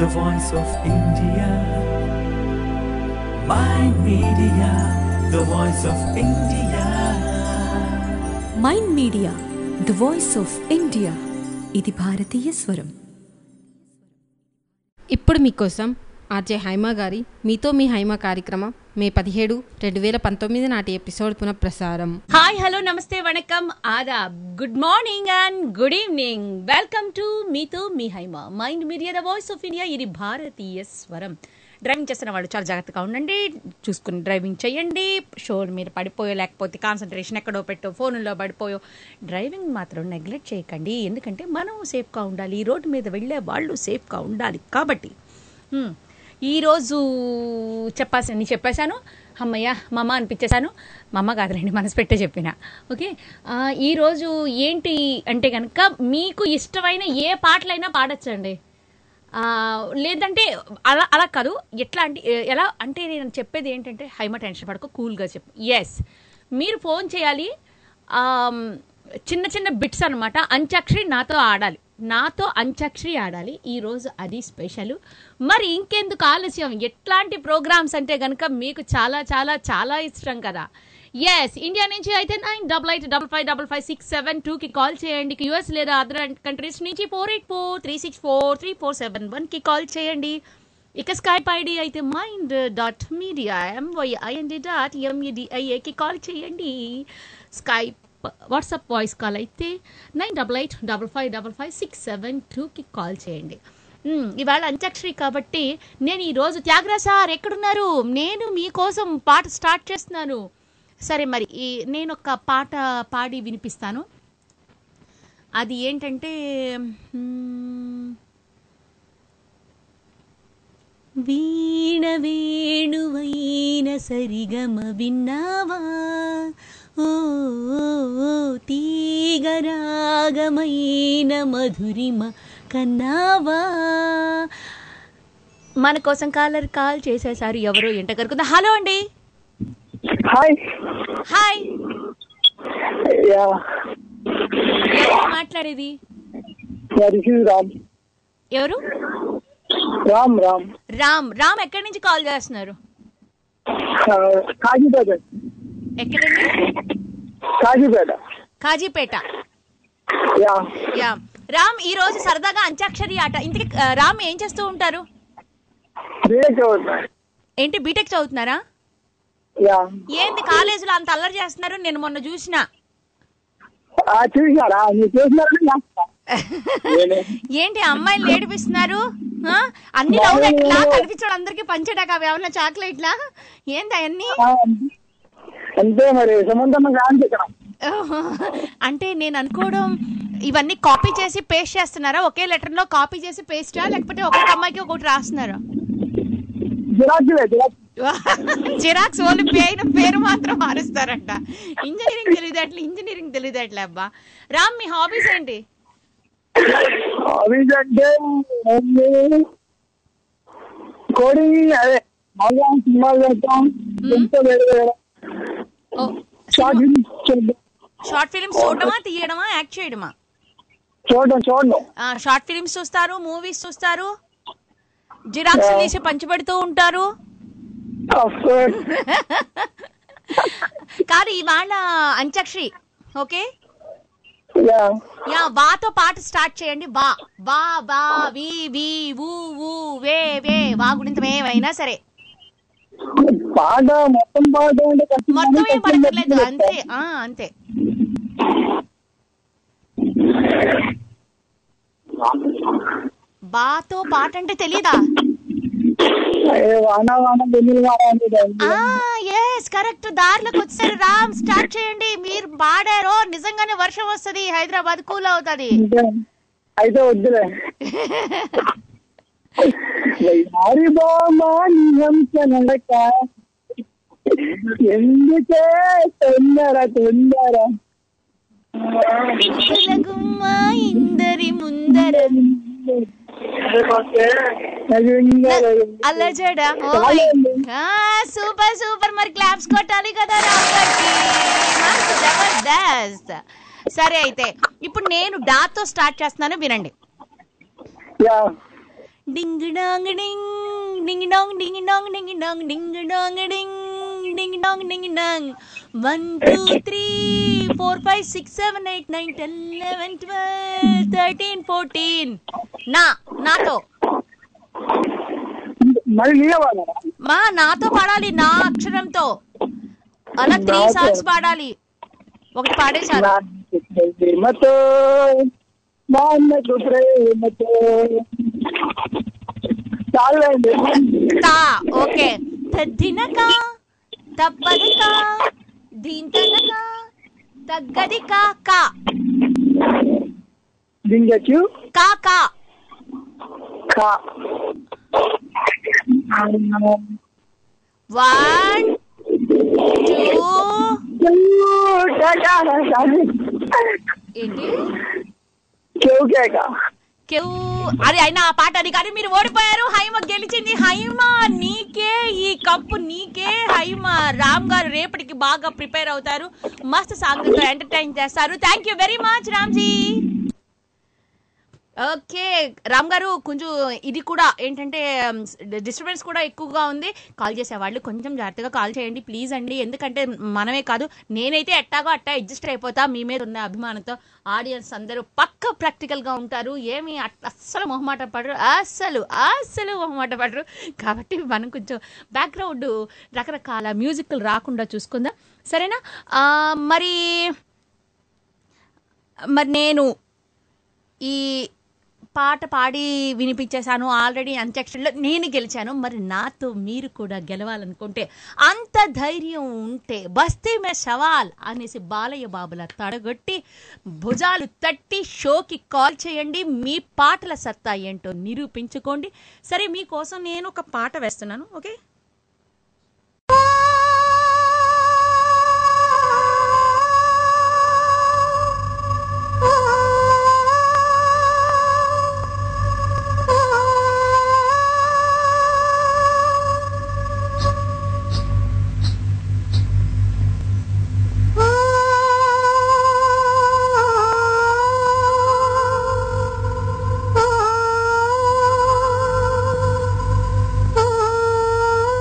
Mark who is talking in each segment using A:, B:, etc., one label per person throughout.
A: the voice of India. My media, the voice of India.
B: Mind media the voice of India ఇది భారతీయ స్వరం
C: ఇప్పుడు మీకోసం RJ Haima గారి మీతో మీ హైమా కార్యక్రమం మే పదిహేడు రెండు వేల పంతొమ్మిది నాటి ఎపిసోడ్ పునఃప్రసారం
D: హాయ్ హలో నమస్తే వణకం ఆదాబ్ good morning and good evening welcome to మీతో మీ Haima mind media the voice of India ఇది భారతీయ స్వరం డ్రైవింగ్ చేస్తున్న వాళ్ళు చాలా జాగ్రత్తగా ఉండండి చూసుకుని డ్రైవింగ్ చేయండి షోర్ మీద పడిపోయో లేకపోతే కాన్సన్ట్రేషన్ ఎక్కడో పెట్టో ఫోన్లో పడిపోయో డ్రైవింగ్ మాత్రం నెగ్లెక్ట్ చేయకండి ఎందుకంటే మనం సేఫ్గా ఉండాలి ఈ రోడ్డు మీద వెళ్ళే వాళ్ళు సేఫ్గా ఉండాలి కాబట్టి హ్మ్. ఈరోజు చెప్పాల్సింది చెప్పేశాను అమ్మయ్య మా అమ్మ అనిపించేశాను మా అమ్మ కాదులేండి మనసు పెట్టే చెప్పిన ఓకే ఆ, ఈరోజు ఏంటి అంటే కనుక మీకు ఇష్టమైన ఏ పాటలైనా పాడొచ్చండి ఆ, లేదంటే అలా అలా కాదు ఎట్లా అంటే ఎలా అంటే నేను చెప్పేది ఏంటంటే హైమ టెన్షన్ పడకు కూల్గా చెప్పు ఎస్ మీరు ఫోన్ చేయాలి ఆమ్, చిన్న చిన్న బిట్స్ అనమాట అంత్యాక్షరి నాతో ఆడాలి నాతో అంత్యాక్షరి ఆడాలి ఈరోజు అది స్పెషల్ మరి ఇంకెందుకు ఆలస్యం ఎట్లాంటి ప్రోగ్రామ్స్ అంటే కనుక మీకు చాలా చాలా చాలా ఇష్టం కదా ఎస్ ఇండియా నుంచి అయితే nine double eight double five double five six seven టూకి కాల్ చేయండి యుఎస్ లేదా అదర్ కంట్రీస్ నుంచి four eight four three six four three four seven వన్కి కాల్ చేయండి ఇక స్కైప్ ఐడి అయితే mind dot media M Y I N D dot ఎంఈడిఐఏకి కాల్ చేయండి స్కైప్ వాట్సాప్ వాయిస్ కాల్ అయితే nine double eight double five double five six seven టూకి call చేయండి మ్, ఇవాళ అంత్యాక్షరి కాబట్టి నేను ఈరోజు త్యాగరా సార్ ఎక్కడున్నారు నేను మీకోసం పాట స్టార్ట్ చేస్తున్నాను సరే మరి ఈ నేను ఒక పాట పాడి వినిపిస్తాను అది ఏంటంటే మ్, వీణ వేణువైన సరిగమ విన్నావా ఓ ఓ, ఓ, తీగరాగమైన మధురిమ కన్నావా మన కోసం కాలర్ కాల్ చేసేసారు ఎవరో ఎంట కరుకుందా హలో అండి
E: హాయ్
D: హాయ్
E: యా
D: ఎవరు మాట్లాడేది
E: యా దిస్ ఇస్ రామ్
D: ఎవరు
E: రామ్ రామ్
D: రామ్ రామ్ ఎక్కడి నుంచి కాల్ చేస్తున్నారు
E: కాజీపేట
D: ఎక్కడండి
E: కాజీపేట
D: కాజీపేట
E: యా
D: యా రామ్ ఈ రోజు సరదాగా అంత్యాక్షరి ఆట ఇంతకీ ఆ, రామ్ ఏం చేస్తూ ఉంటారు
E: బీటెక్ చదువుతున్నా
D: ఏంటి బీటెక్ చదువుతున్నారా
E: యా
D: ఏంది కాలేజీలో అంత అల్లరి చేస్తున్నారు నేను మొన్న చూసిన
E: ఆ, చూసినారా మీరు చూసినారా నేనే.
D: ఏంటి అమ్మాయిలు ఏడిపిస్తున్నారు ఆ? అన్ని లవ్ లెటర్లా కనిపించడం అందరికి పంచేటాక అవి ఏమన్నా చాక్లెట్లా ఏంది అవన్నీ
E: ఆ, అంతే మరి సమంతమ్మ కాని ఇక్కడ
D: అంటే నేను అనుకోవడం ఇవన్నీ కాపీ చేసి పేస్ట్ చేస్తున్నారా ఒకే లెటర్ లో కాపీ చేసి పేస్టా లేకపోతే ఒక్కొక్క అమ్మాయికి ఒకటి రాస్తున్నారా
E: జిరాక్స్లే జిరాక్స్
D: జిరాక్స్ వాళ్ళు పేరు పేరు మాత్రం మారుస్తారంట ఇంజనీరింగ్ తెలియదట్లే ఇంజనీరింగ్ తెలియదట్లే అబ్బా రామ్ మీ హాబీస్ ఏంటి
E: హాబీస్ అంటే కోడింగ్ అదే మామూలుగా సినిమాలు చేస్తాం ఎంతో వేరే వేరే
D: ఓ
E: షార్ట్ ఫిల్మ్స్ చూడడం
D: షార్ట్ ఫిలిమ్స్ చూడడమా తీయడమా యాక్ట్ చేయడమా
E: చూడడం చూడడం
D: ఆ, షార్ట్ ఫిలిమ్స్ చూస్తారు మూవీస్ చూస్తారు జిరాక్స్ తీసి పంచిపెడుతూ ఉంటారు
E: Of course.
D: కాదు ఇవాళ అంత్యాక్షరి ఓకే
E: యా
D: యా వాతో పాట స్టార్ట్ చేయండి వా వా వా వి వి ఊ ఊ వే వే వా గుణింతం ఏమైనా సరే
E: పాట మొత్తం పాట అంటే కష్టం
D: మొత్తం
E: కానీ
D: ఏం
E: కొంచెం
D: పడక్కర్లేదు
E: మెట్లు
D: అంతే ఆ అంతే బాతో పాట అంటే తెలీదా
E: ఏ వాన వాన వెన్నెల వాన అనేది
D: ఆ ఎస్ కరెక్ట్ దారిలోకి వచ్చారు రామ్ స్టార్ట్ చేయండి మీరు పాడారో నిజంగానే వర్షం వస్తది హైదరాబాద్ కూల్ అవుతది
E: అంటే అయితే వద్దులే హరి బామా నిహంసనడక ఎందుకే తొందర తొందర
D: గుమ్మ ఇందరి ముందర అల్లజడ సూపర్ సూపర్ మరి క్లాప్స్ కొట్టాలి కదా రామ్ గారికి నాకు జబర్దస్త్ సరే అయితే ఇప్పుడు నేను డాతో స్టార్ట్ చేస్తున్నాను వినండి
E: ya
D: ding dong ding ding dong ding dong ding dong ding dong ding ding dong ding dong one two three four five six seven eight nine ten eleven twelve thirteen fourteen నా నాతో
E: మరి నీవే వాడారా
D: మా నాతో పాడాలి నా అక్షరంతో అలా త్రీ
E: నాతో.
D: సాంగ్స్ పాడాలి ఒకటి పాడేశారు
E: నాకు ప్రేమతో నాన్నకు ప్రేమతో చాలండి
D: తా ఓకే తద్దినక తప్పదిక దీంతనక తగ్గదిక కా
E: దింగచ్చు
D: కా కా
E: కా
D: వన్ టూ ఏంటి
E: కేక
D: కేవ్ అరే అయినా ఆ పాట అది కానీ మీరు ఓడిపోయారు హైమ గెలిచింది హైమ నీకే ఈ కప్పు నీకే హైమ రామ్ గారు రేపటికి బాగా ప్రిపేర్ అవుతారు మస్తు సాంగ్ ఎంటర్టైన్ చేస్తారు thank you very much Ramji okay Ram గారు కొంచెం ఇది కూడా ఏంటంటే డిస్టర్బెన్స్ కూడా ఎక్కువగా ఉంది కాల్ చేసేవాళ్ళు కొంచెం జాగ్రత్తగా కాల్ చేయండి ప్లీజ్ అండి ఎందుకంటే మనమే కాదు నేనైతే ఎట్టాగో అట్టా అడ్జస్ట్ అయిపోతా మీ మీద ఉన్న అభిమానంతో ఆడియన్స్ అందరూ పక్క ప్రాక్టికల్గా ఉంటారు ఏమి అట్- అస్సలు మొహమాట పడరు అస్సలు అస్సలు మొహమాట పడరు కాబట్టి మనం కొంచెం బ్యాక్గ్రౌండ్ రకరకాల మ్యూజిక్లు రాకుండా చూసుకుందాం సరేనా ఆ, మరి మరి నేను ఈ పాట పాడి వినిపించేశాను ఆల్రెడీ అంత్యాక్షరిలో నేను గెలిచాను మరి నాతో మీరు కూడా గెలవాలనుకుంటే అంత ధైర్యం ఉంటే బస్తీ మే సవాల్ అనేసి బాలయ్య బాబుల తడగొట్టి భుజాలు తట్టి షోకి కాల్ చేయండి మీ పాటల సత్తా ఏంటో నిరూపించుకోండి సరే మీకోసం నేను ఒక పాట వేస్తున్నాను ఓకే
F: ఆ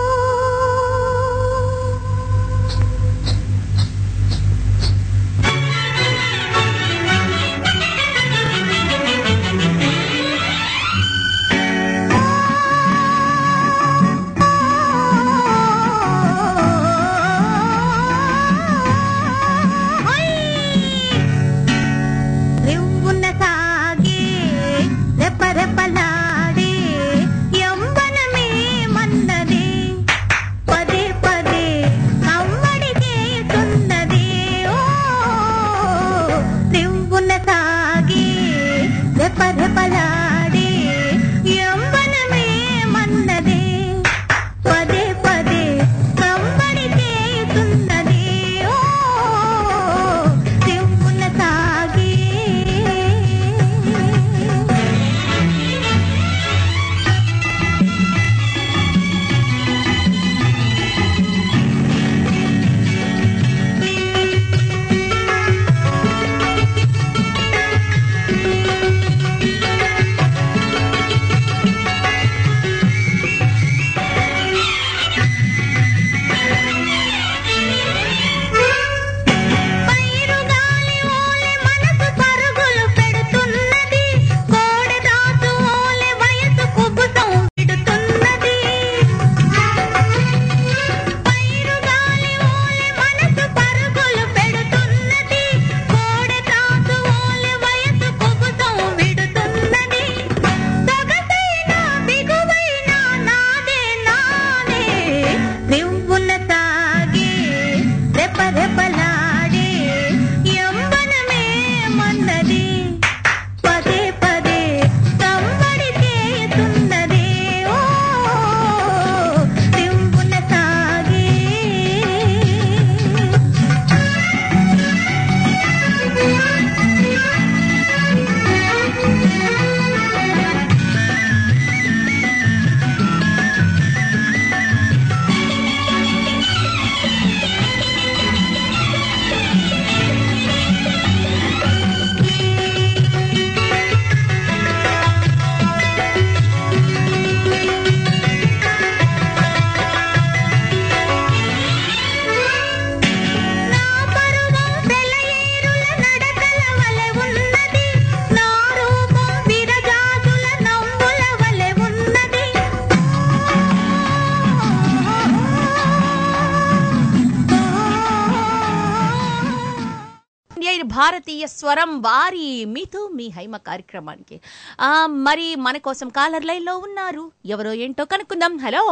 D: భారతీయ స్వరం వారి మీతో మీ హైమ కార్యక్రమానికి ఆ, మరి మన కోసం కాలర్ లైన్లో ఉన్నారు ఎవరో ఏంటో కనుక్కుందాం హలో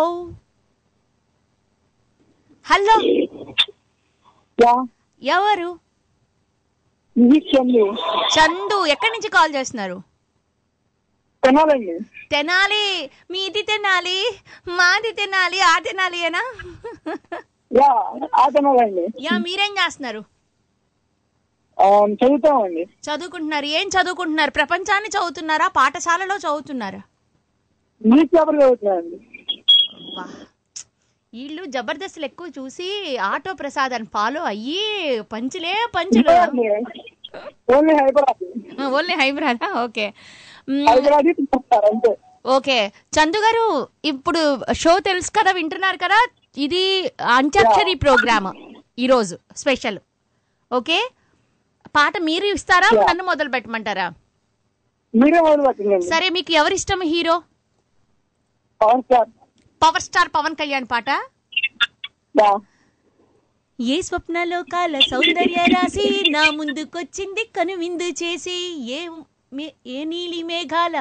D: హలో
E: యా
D: ఎవరు
E: ఇది చందు
D: చందు ఎక్కడి నుంచి కాల్ చేస్తున్నారు
E: తినాలండి
D: తెనాలి మీది తెనాలి మాది తెనాలి ఆ తెనాలి ఏనా
E: యా ఆ తినాలండి
D: యా మీరేం చేస్తున్నారు
E: ఆ, చదువుతామండి
D: చదువుకుంటున్నారు ఏం చదువుకుంటున్నారు ప్రపంచాన్ని చదువుతున్నారా పాఠశాలలో చదువుతున్నారా
E: న్యూస్ పేపర్ చదువుతున్నానండి
D: అబ్బా. వీళ్ళు జబర్దస్తులు ఎక్కువ చూసి ఆటో ప్రసాద్ అని ఫాలో అయ్యి పంచులే పంచులు
E: ఓన్లీ హైదరాబాద్
D: ఓన్లీ హైబ్రాదా ఓకే మ్,
E: హైదరాబాద్ తీసుకొస్తారు అంతే
D: ఓకే చందు గారు ఇప్పుడు షో తెలుసు కదా వింటున్నారు కదా ఇది అంత్యాక్షరి ప్రోగ్రామ్ ఈరోజు స్పెషల్ ఓకే పాట మీరు ఇస్తారా
E: Yeah.
D: నన్ను మొదలు పెట్టమంటారా
E: మీరే మొదలు పెట్టండి
D: సరే మీకు ఎవరు ఇష్టం hero
E: Pawan sir
D: power star Pawan Kalyan పాట
E: యా
D: ఏ స్వప్నలోకాల సౌందర్య రాసి నా ముందుకొచ్చింది కనువిందు చేసి ఏ మే- ఏ నీలి మేఘాల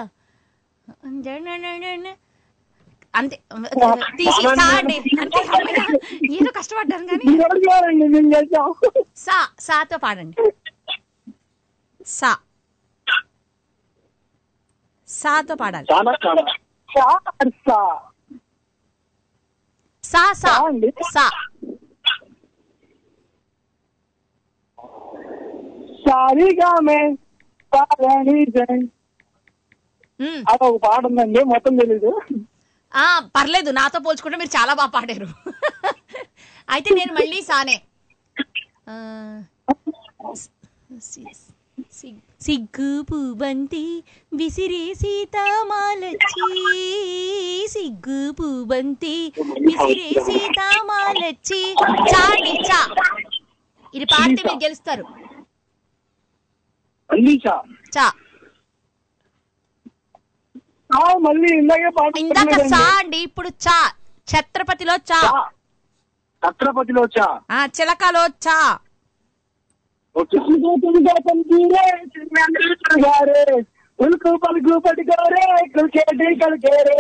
D: అంతే తీసి సా అండి అంతే అమ్మయ్య. ఏదో కష్టపడ్డాను కానీ
E: మీరు అడిగారండి మేము చేసాం
D: సా సాతో పాడండి సా సాతో పాడాలి
E: చాలా చాలా సార్ సా
D: సా సా
E: సా అండి.
D: సా
E: సారీగా మే పారాణి జై
D: ఉమ్.
E: అది ఒక పాట ఉందండి మొత్తం తెలీదు
D: ఆ పర్లేదు నాతో పోల్చుకుంటే మీరు చాలా బాగా పాడారు అయితే నేను మళ్ళీ సానే ఆ, సి- సి- సిగ్గు పూబంతి విసిరి సీతామాలచ్చి సిగ్గు పూబంతి విసిరి సీతామాలచ్చి చాండి చా ఇది పాడితే మీరు గెలుస్తారు
E: మళ్ళీ చా
D: చా
E: ఆ, మళ్ళీ ఇందాకే పాట
D: ఇందాక
E: ఉందండి.
D: చా అండి ఇప్పుడు చా ఛత్రపతిలో చా
E: చా. ఛత్రపతిలో చా
D: ఆ చిలకలో చా
E: గారే ఉలుకు పలుకు పట్టుకోరే కుల్కేటి కలుకేరే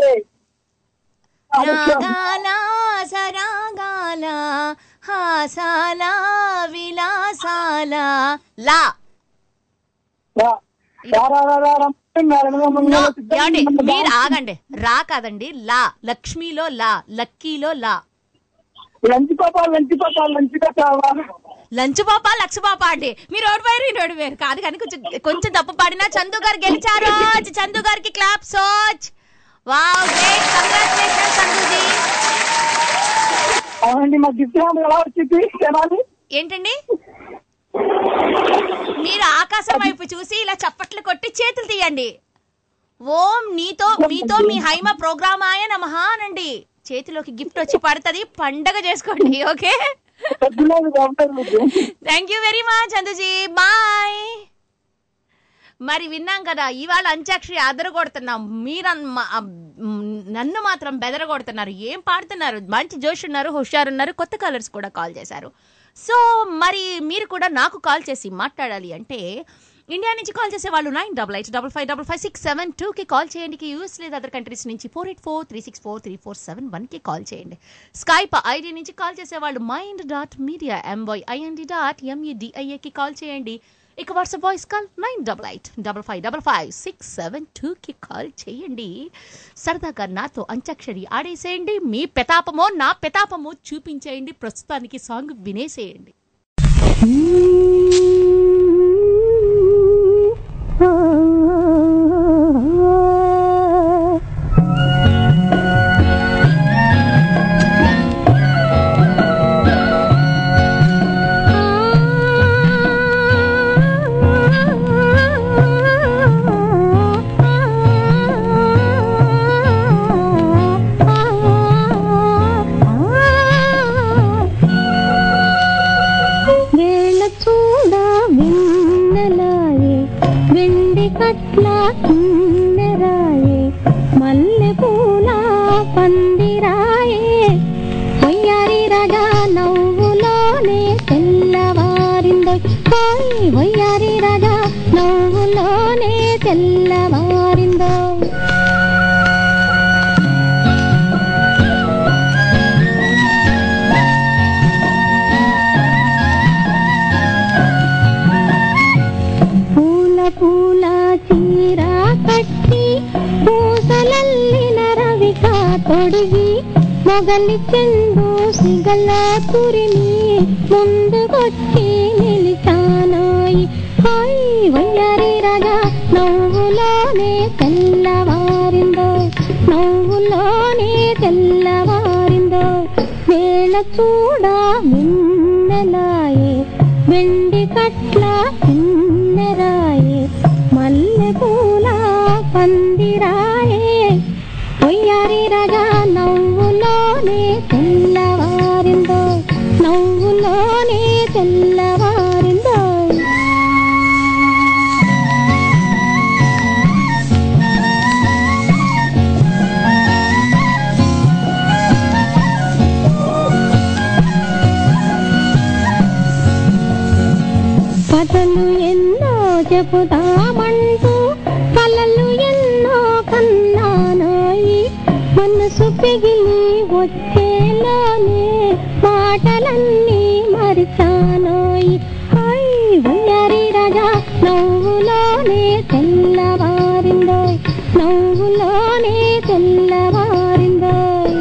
D: రాగాల సరాగాల హాసాల విలాసాల లా నో, ఏమండి మీరు ఆగండి రా కాదండి లా లక్ష్మిలో లా లక్కీలో లా
E: లంచ్ పాప లంచ్ పాప లంచ్ పాప
D: లంచ్ పాప లక్ష పాప అండి మీరు ఓడిపోయారు ఈ ఓడిపోయారు కాదు కానీ కొంచెం కొంచెం తప్పు పాడినా చందు గారు గెలిచారు చందు గారికి క్లాప్ సోచ్ వావ్ గ్రేట్ కంగ్రాచులేషన్ చందుజీ
E: అవునండి మా గిఫ్ట్ ఎలా వచ్చింది తినాలి
D: ఏంటండి మీరు ఆకాశం వైపు చూసి ఇలా చప్పట్లు కొట్టి చేతులు తీయండి ఓం నీతో మీతో మీ హైమ ప్రోగ్రామాయ నమః అనండి చేతిలోకి గిఫ్ట్ వచ్చి పడుతుంది పండగ చేసుకోండి ఓకే
E: పొద్దున్నది బాగుంటుంది మీకు
D: thank you very much Chanduji bye మరి విన్నాం కదా ఇవాళ అంత్యాక్షరి అదరగొడుతున్నాం మీరు నన్ను మాత్రం బెదరగొడుతున్నారు ఏం పాడుతున్నారు మంచి జోష్ ఉన్నారు హుషారున్నారు కొత్త కలర్స్ కూడా కాల్ చేశారు సో మరి మీరు కూడా నాకు కాల్ చేసి మాట్లాడాలి అంటే ఇండియా నుంచి కాల్ చేసే వాళ్ళు nine double eight double five double five six seven టూకి కాల్ చేయండి యూఎస్ లేదా అదర్ కంట్రీస్ నుంచి four eight four three six four three four seven వన్కి కాల్ చేయండి స్కైప్ ఐడి నుంచి కాల్ చేసే వాళ్ళు mind dot media M Y I N D dot ఎంఈడిఐఏకి కాల్ చేయండి ఇక WhatsApp voice call nine double eight double five double five six seven టూకి call చేయండి సరదాగా నాతో అంత్యాక్షరి ఆడేసేయండి మీ పెతాపమో నా పెతాపమో చూపించేయండి ప్రస్తుతానికి సాంగ్ వినేసేయండి
F: వేళ చూడా తెల్లవారిందో పూల పూల చీర కట్టి పూసలల్లిన రవిక తొడిగి మొగలి చెండు సిగల కురిమి ముందుకొచ్చి నిలిచానాయి హాయ్ వయ్యారి రాజా నవ్వులోనే తెల్లవారిందో నవ్వులోనే తెల్లవారిందో వేళ చూడ మిన్నెలాయే వెండి కట్ల చిన్నరాయే మల్లె పూల పందిరాయే ఒయ్యారి రాజా నవ్వులోనే తెల్లవారిందో నవ్వులోనే తెల్లవారిందో కథలు ఎన్నో చెబుతామంటూ కలలు ఎన్నో కన్నానాయి మనసు పెగిలి వచ్చేలోనే మాటలన్నీ మరిచానాయి హాయ్ వయ్యారి రాజా నవ్వులోనే తెల్లవారిందో నవ్వులోనే తెల్లవారిందో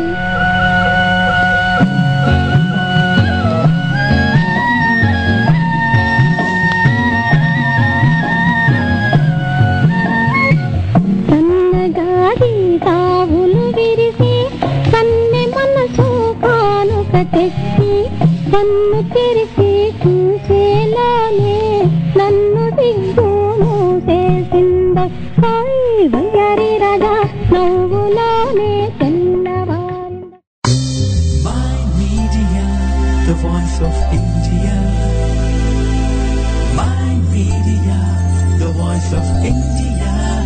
F: సన్నగాది తావులు విరిసి కన్నె మనసు కానుక తెచ్చి కన్ను తెరిసి చూసేలానే నన్ను దిగ్గును చేసిందో హాయ్ వయ్యారి రాజా నవ్వులోనే తెల్లవారిందో
A: My Media, the voice of India. My Media, the voice of India.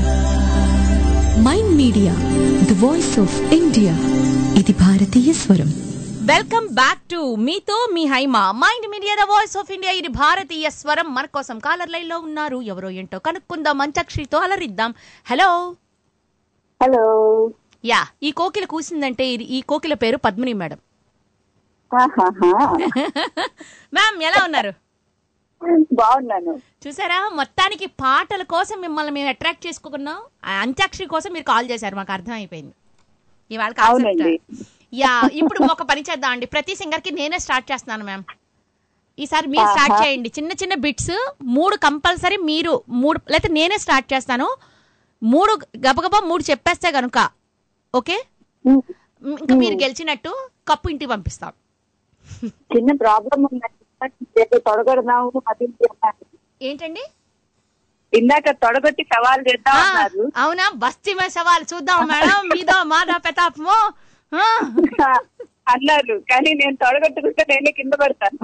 B: Mind media the voice of India ఇది భారతీయ స్వరం
D: వెల్కమ్ బ్యాక్ టు మీతో మీ Haima mind media the voice of India ఇది భారతీయ స్వరం మన కోసం కాలర్ లైన్ లో ఉన్నారు ఎవరో ఏంటో కనుక్కుందాం మంచక్షితో అలరిద్దాం హలో
E: హలో
D: యా ఈ కోకిల కూసిందంటే ఇది- ఈ కోకిల పేరు పద్మిని మేడం
E: ఆహాహా.
D: మ్యామ్ ఎలా ఉన్నారు
E: బాగున్నాను
D: చూసారా మొత్తానికి పాటల కోసం మిమ్మల్ని మేము అట్రాక్ట్ చేసుకున్నాం ఆ అంత్యాక్షరి కోసం మీరు కాల్ చేశారు మాకు అర్థమైపోయింది ఇవాళ concept.
E: అవునండి.
D: యా ఇప్పుడు ఒక పని చేద్దాం అండి ప్రతి సింగర్ కి నేనే స్టార్ట్ చేస్తున్నాను మ్యామ్ ఈసారి మీరు స్టార్ట్
E: ఆహా.
D: చేయండి చిన్న చిన్న బిట్స్ మూడు కంపల్సరీ మీరు మూడు లేకపోతే నేనే స్టార్ట్ చేస్తాను మూడు గబగబా మూడు చెప్పేస్తే గనుక ఓకే ఇంకా మీరు గెలిచినట్టు కప్పు ఇంటికి పంపిస్తాం
E: చిన్న ప్రాబ్లం ఉందండి రేపు తొడగొడదాము అది ఇది అన్నారు.
D: ఏంటండి
E: ఇందాక తొడగొట్టి సవాల్ చేద్దాం
D: ఆ,
E: అన్నారు
D: అవునా బస్తీ మే సవాల్ చూద్దాం మేడం మీదో మాదా పెతాపమో ఆ.
E: అన్నారు కానీ నేను తొడగొట్టుకుంటే నేనే కింద పడతాను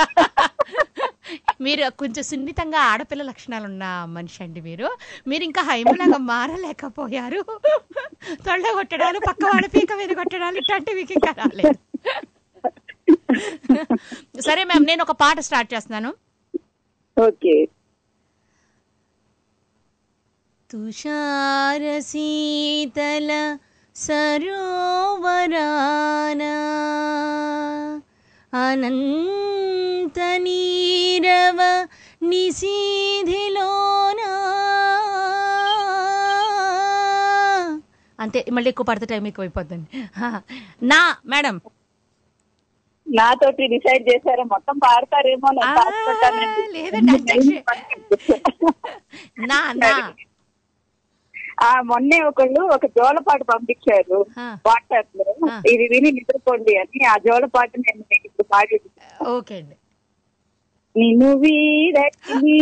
D: మీరు కొంచెం సున్నితంగా ఆడపిల్ల లక్షణాలు ఉన్న మనిషి అండి మీరు మీరు ఇంకా హైమలాగా మారలేకపోయారు తొళ్ళ కొట్టడాలు పక్క వాళ్ళ పీక మీద కొట్టడాలు ఇట్లాంటివి మీకు ఇంకా రాలేదు సరే మ్యామ్ నేను ఒక పాట స్టార్ట్ చేస్తున్నాను
E: ఓకే
D: తుషార శీతల సరోవరాన అనంత నీరవ నిశీధిలోన అంతే మళ్ళీ ఎక్కువ పడితే టైం ఎక్కువ అయిపోద్దండి హా. నా మేడం
E: నాతోటి డిసైడ్ చేశారా మొత్తం పాడతారేమో నేను
D: ఆ,
E: పాడుకుంటానండి.
D: లేదండి, అధ్యక్ష. నా నా
E: ఆ మొన్నే ఒకళ్ళు ఒక జోలపాట పంపించారు
D: ఆ.
E: వాట్సాప్ లో
D: ఆ.
E: ఇది విని నిద్రపోండి అని ఆ జోలపాట నేను మీకు ఇప్పుడు పాడి
D: ఓకే అండి
E: నిన్ను వీడని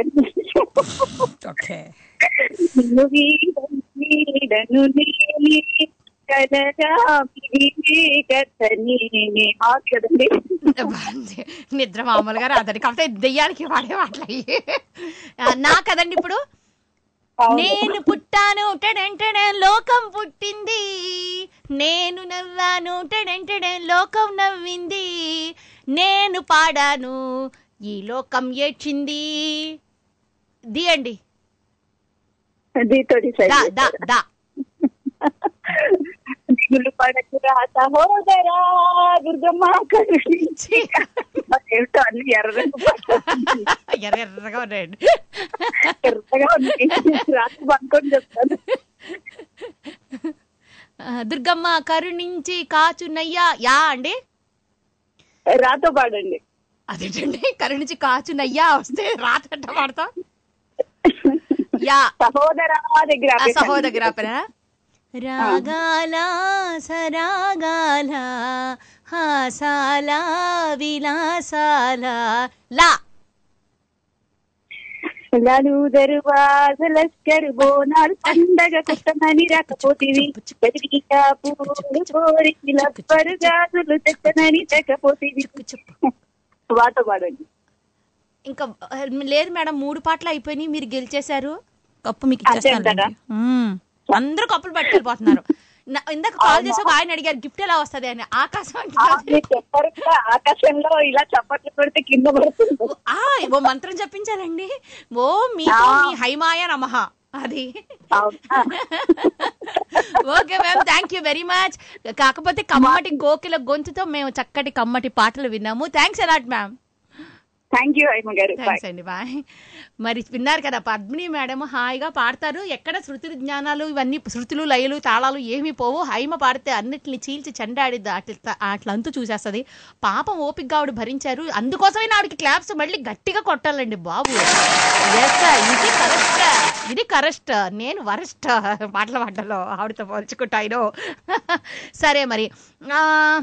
D: ఓకే
E: నిన్ను వీడని వీడను నేనే కలగా కథని కదండి
D: బాగుంది. నిద్ర మామూలుగా రాదండి కాకపోతే దెయ్యానికి వాడే వాటలయ్యి నా కదండి ఇప్పుడు
E: అవును.
D: నేను పుట్టాను టెడెంటెడే లోకం పుట్టింది నేను నవ్వాను టెడెంటెడే లోకం నవ్వింది నేను పాడాను ఈ లోకం ఏడ్చింది దియండి
E: దీంతో డిసైడ్
D: దా దా దా
E: దిగులు పడకురా సహోదరా దుర్గమ్మ కరుణించి ఏమిటో అన్ని ఎర్రగా
D: ఎర్ర ఎర్రగా ఉన్నాయండి
E: ఎర్రగా ఉంది రాత్రి పనుకొని చెప్తాను
D: ఆ, దుర్గమ్మ కరుణించి కాచునయ్యా యా అండి
E: రాతో పాడండి
D: అదేంటండి కరుణించి కాచునయ్యా వస్తే రాతట పాడతాం యా
E: సహోదరా దగ్గర
D: ఆ
E: ఆపేశాను.
D: సహో దగ్గర ఆపరా రాగాల సరాగాల హాసాల విలాసాల లా
E: లాలు దరువాజ లస్కరు బోనాలు పండగ కొట్టమని రాకపోతివి బతికి కాపులు కోరికి లబ్బరు గాజులు తెచ్చనని తెకపోతివి
D: చెప్పు
E: పాట పాడండి
D: ఇంకా ఆ, లేదు మేడం మూడు పాటలు అయిపోయినాయి మీరు గెలిచేశారు కప్పు మీకు
E: అంతే
D: ఇచ్చేస్తాను
E: అంటారా?
D: మ్మ్. అందరూ కప్పులు పట్టుకెళ్ళిపోతున్నారు నా- ఇందాక కాల్ చేసి ఒక ఆయన అడిగారు గిఫ్ట్ ఎలా వస్తది అని ఆకాశం
E: ఆ,
D: అంటే
E: మీరు చెప్పారు కదా, ఆకాశంలో ఇలా చప్పట్లు కొడితే కింద పడుతుంది
D: ఆ, ఓ మంత్రం చెప్పించారండి ఓ మీకు మీ హైమాయ నమః అది
E: అవునా?
D: Okay ma'am thank you very much కాకపోతే కమ్మటి కోకిల గొంతుతో మేము చక్కటి కమ్మటి పాటలు విన్నాము thanks a lot ma'am
E: thank you అయ్మ గారు
D: థ్యాంక్స్ అండి బాయ్ మరి విన్నారు కదా పద్మిని మేడం హాయిగా పాడతారు ఎక్కడ శృతి జ్ఞానాలు ఇవన్నీ శృతులు లయలు తాళాలు ఏమీ పోవు హైమ పాడితే అన్నిటిని చీల్చి చెండాడిద్ది అట్ల అట్లంతూ చూసేస్తుంది పాపం ఓపిక ఆవిడ భరించారు అందుకోసమే ఆవిడకి క్లాప్స్ మళ్ళీ గట్టిగా కొట్టాలండి బాబు ఎస్ ఇది కరెక్ట్ ఇది కరెక్ట్ నేను వరస్ట్ పాటల పాటలో ఆవిడతో పోల్చుకుంటాయినో సరే మరి ఆ,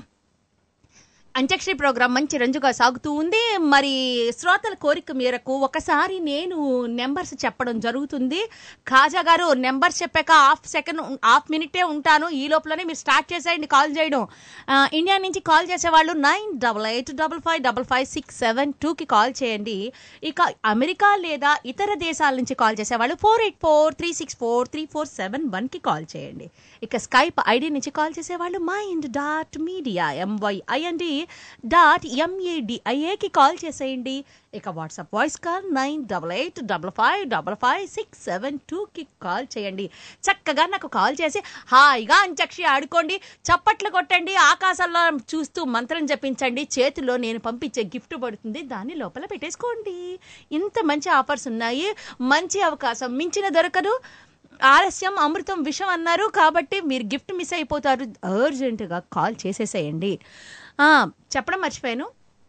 D: అంత్యక్షరి ప్రోగ్రాం మంచి రంజుగా సాగుతూ ఉంది మరి శ్రోతల కోరిక మేరకు ఒకసారి నేను నెంబర్స్ చెప్పడం జరుగుతుంది ఖాజా గారు నెంబర్స్ చెప్పాక హాఫ్ సెకండ్ హాఫ్ మినిటే ఉంటాను ఈ లోపలనే మీరు స్టార్ట్ చేసేయండి కాల్ చేయడం ఆ, ఇండియా నుంచి కాల్ చేసేవాళ్ళు nine double eight double five double five six seven టూకి కాల్ చేయండి ఇక అమెరికా లేదా ఇతర దేశాల నుంచి కాల్ చేసేవాళ్ళు four eight four three six four three four seven వన్కి కాల్ చేయండి ఇక స్కైప్ ఐడి నుంచి కాల్ చేసేవాళ్ళు mind dot media M Y I N D dot ఎంఏడిఐఏకి కాల్ చేసేయండి ఇక WhatsApp voice call nine double eight double five double five six seven టూకి call చేయండి చక్కగా నాకు కాల్ చేసి హాయిగా అంచక్షి ఆడుకోండి చప్పట్లు కొట్టండి ఆకాశంలో చూస్తూ మంత్రం జపించండి చేతిలో నేను పంపించే గిఫ్ట్ పడుతుంది దాన్ని లోపల పెట్టేసుకోండి ఇంత మంచి ఆఫర్స్ ఉన్నాయి మంచి అవకాశం మించిన దొరకదు ఆలస్యం అమృతం విషం అన్నారు కాబట్టి మీరు గిఫ్ట్ మిస్ అయిపోతారు అర్జెంటుగా కాల్ చేసేసేయండి ఆ, చెప్పడం మర్చిపోయాను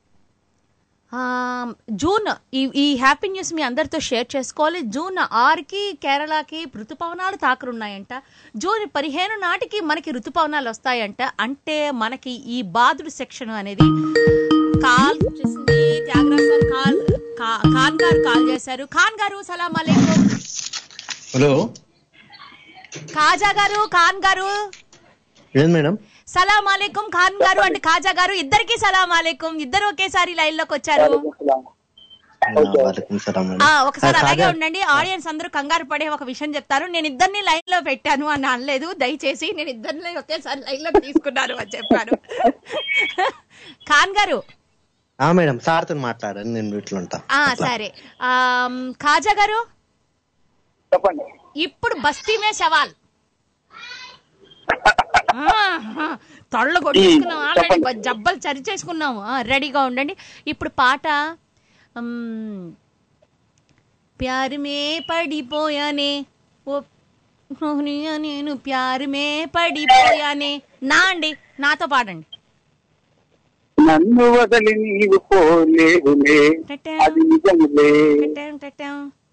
D: ఆ, జూన్ ఈ ఈ హ్యాపీ న్యూస్ మీ అందరితో షేర్ చేసుకోవాలి జూన్ ఆరుకి కేరళకి ఋతుపవనాలు తాకరున్నాయంట జూన్ పదిహేను నాటికి మనకి ఋతుపవనాలు వస్తాయంట అంటే మనకి ఈ బాదుడు సెక్షన్ అనేది కాల్ చేసింది త్యాగరాజ్ సార్ కాల్ కా- ఖాన్ గారు కాల్ చేశారు ఖాన్ గారు సలాం అలైకుం
G: హలో
D: ఖాజా గారు ఖాన్ గారు
G: ఏం మేడం
D: సలాం అలైకుం ఖాన్ గారు అండ్ ఖాజా గారు ఇద్దరికి సలాం అలైకుం ఇద్దరు ఒకేసారి లైన్ లోకి వచ్చారు
G: వాలేకుం సలాం మేడం
D: ఆ ఒకసారి
G: ఆ,
D: అలాగే
G: ఖాజా-
D: ఉండండి ఆడియన్స్ అందరూ కంగారు పడే ఒక విషయం చెప్తారు నేను ఇద్దరిని లైన్ లో పెట్టాను అని అనలేదు దయచేసి నేను ఇద్దరిని ఒకేసారి లైన్ లో తీసుకున్నాను అని చెప్పాను ఖాన్ గారు
G: ఆ మేడం సార్తో మాట్లాడాను నేను వీటిలో ఉంటా
D: ఆ సరే ఆమ్, ఖాజా గారు
E: చెప్పండి
D: ఇప్పుడు బస్తీ మే సవాల్ ఆహా, తొళ్ళు కొట్టేసుకున్నాం ఆల్రెడీ బ- జబ్బలు చరి చేసుకున్నాము ఆ, రెడీగా ఉండండి ఇప్పుడు పాట ఉమ్, ప్యార్ మే పడిపోయానే ఓ సోనియా నేను ప్యార్ మే పడిపోయానే నా అండి నాతో పాడండి
E: నన్ను వదిలి నీవు పోలేవులే
D: టటా,
E: అది నిజములే
D: టటా, టటా.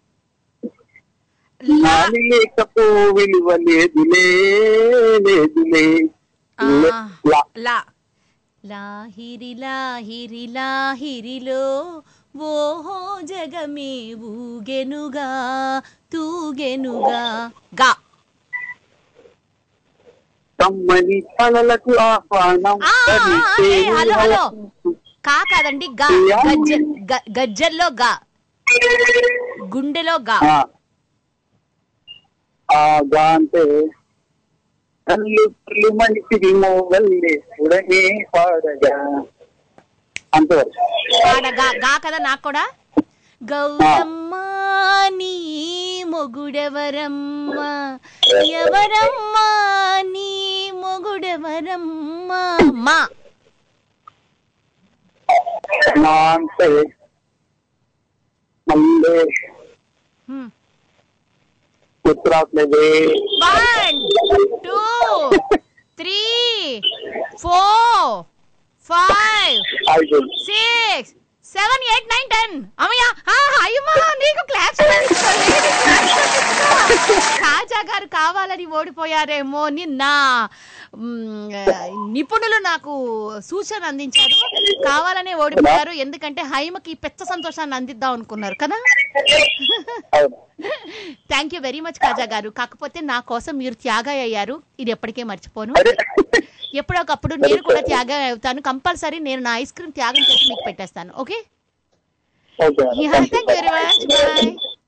D: లా
E: నాలి లేకపో విలువ లేదులే లేదులే
D: ఆ,
E: లా.
D: లా లాహిరి లాహిరి లాహిరిలో ఓహో జగమే ఊగెనుగా తూగెనుగా గా
E: కమ్మని కళలకు ఆహ్వానం
D: ఆ, ఆ, ఆ,
E: కలిసే
D: ఏ, హలో హలో కా కాదండి గా గజ్జ గ- గజ్జల్లో గా గుండెలో గా
E: ఆ. ఆ గా అంటే కళ్ళు కళ్ళు మనిషిది మోగల్లే ఉడనే పాడగా అంతవరకు
D: పాడ గా గా కదా నాకు కూడా గౌరమ్మ నీ మొగుడెవరమ్మ ఎవరమ్మ నీ మొగుడెవరమ్మ మా
E: మా అంటే మళ్ళీ
D: హ్మ్.
E: గుర్తు రావట్లేదు
D: one two three four five
E: ఐదు
D: six seven eight nine ten అమ్మయ్యా ఆ, అయ్యమ్మా నీకు క్లాప్స్ రాజా గారు కావాలని ఓడిపోయారేమో నిన్న మ్, నిపుణులు నాకు సూచన అందించారు కావాలనే ఓడిపోయారు ఎందుకంటే హైమకి పెద్ద సంతోషాన్ని అందిద్దాం అనుకున్నారు కదా
E: అవును
D: thank you very much Kaja గారు కాకపోతే నా కోసం మీరు త్యాగ అయ్యారు ఇది ఎప్పటికే మర్చిపోను
E: అరే
D: ఎప్పుడొకప్పుడు నేను కూడా త్యాగం అవుతాను కంపల్సరీ నేను నా ఐస్ క్రీమ్ త్యాగం చేసి మీకు పెట్టేస్తాను okay
E: okay
D: thank you very much bye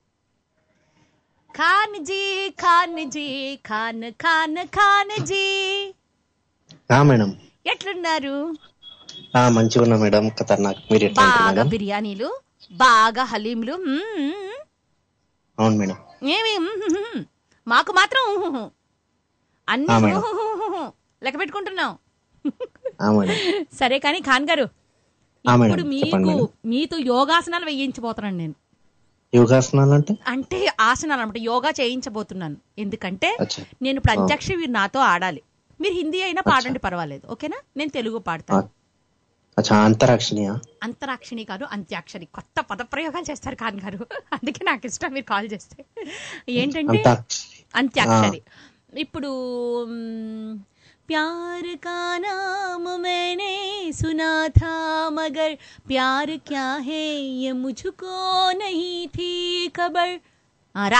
D: Khan ji Khan ji Khan Khan Khan ji
G: ఆ మేడం
D: ఎట్లున్నారు
G: ఆ మంచిగా ఉన్నా మేడం ఖతర్నాక్ మీరు ఎట్లా ఉంటారు
D: బాగా
G: మేడం
D: బిర్యానీలు బాగా హలీంలు మ్మ్.
G: అవును మేడం
D: ఏమి మ్మ్. మాకు మాత్రం ఊహుహు. అన్ని
G: ఆ, మేడం.
D: ఊహుహుహు. లెక్క పెట్టుకుంటున్నాం
G: ఆ మేడం
D: సరే కానీ ఖాన్ గారు
G: ఆ, మేడం.
D: ఇప్పుడు
G: చెప్పండి
D: మీకు
G: మేడం.
D: మీతో యోగాసనాలు వేయించబోతున్నాను నేను
G: యోగాసనాలు అంటే
D: అంటే ఆసనాలు అనమాట యోగా చేయించబోతున్నాను ఎందుకంటే
G: అచ్చా.
D: నేను ఇప్పుడు అంత్యాక్షరి మీరు నాతో ఆడాలి మీరు హిందీ అయినా పాడండి పర్వాలేదు ఓకేనా నేను తెలుగు
G: ఆ,
D: పాడతాను
G: అచ్చా అంతరాక్షిణియా
D: అంతరాక్షిణి కాదు అంత్యాక్షరి కొత్త పదప్రయోగాలు చేస్తారు ఖాన్ గారు అందుకే నాకు ఇష్టం మీరు కాల్ చేస్తే ఏంటంటే
G: అంతాక్షరి
D: అంత్యాక్షరి ఇప్పుడు మ్, प्यार का नाम मैंने सुना था मगर प्यार क्या है ये मुझको नहीं थी खबर ఆ, రా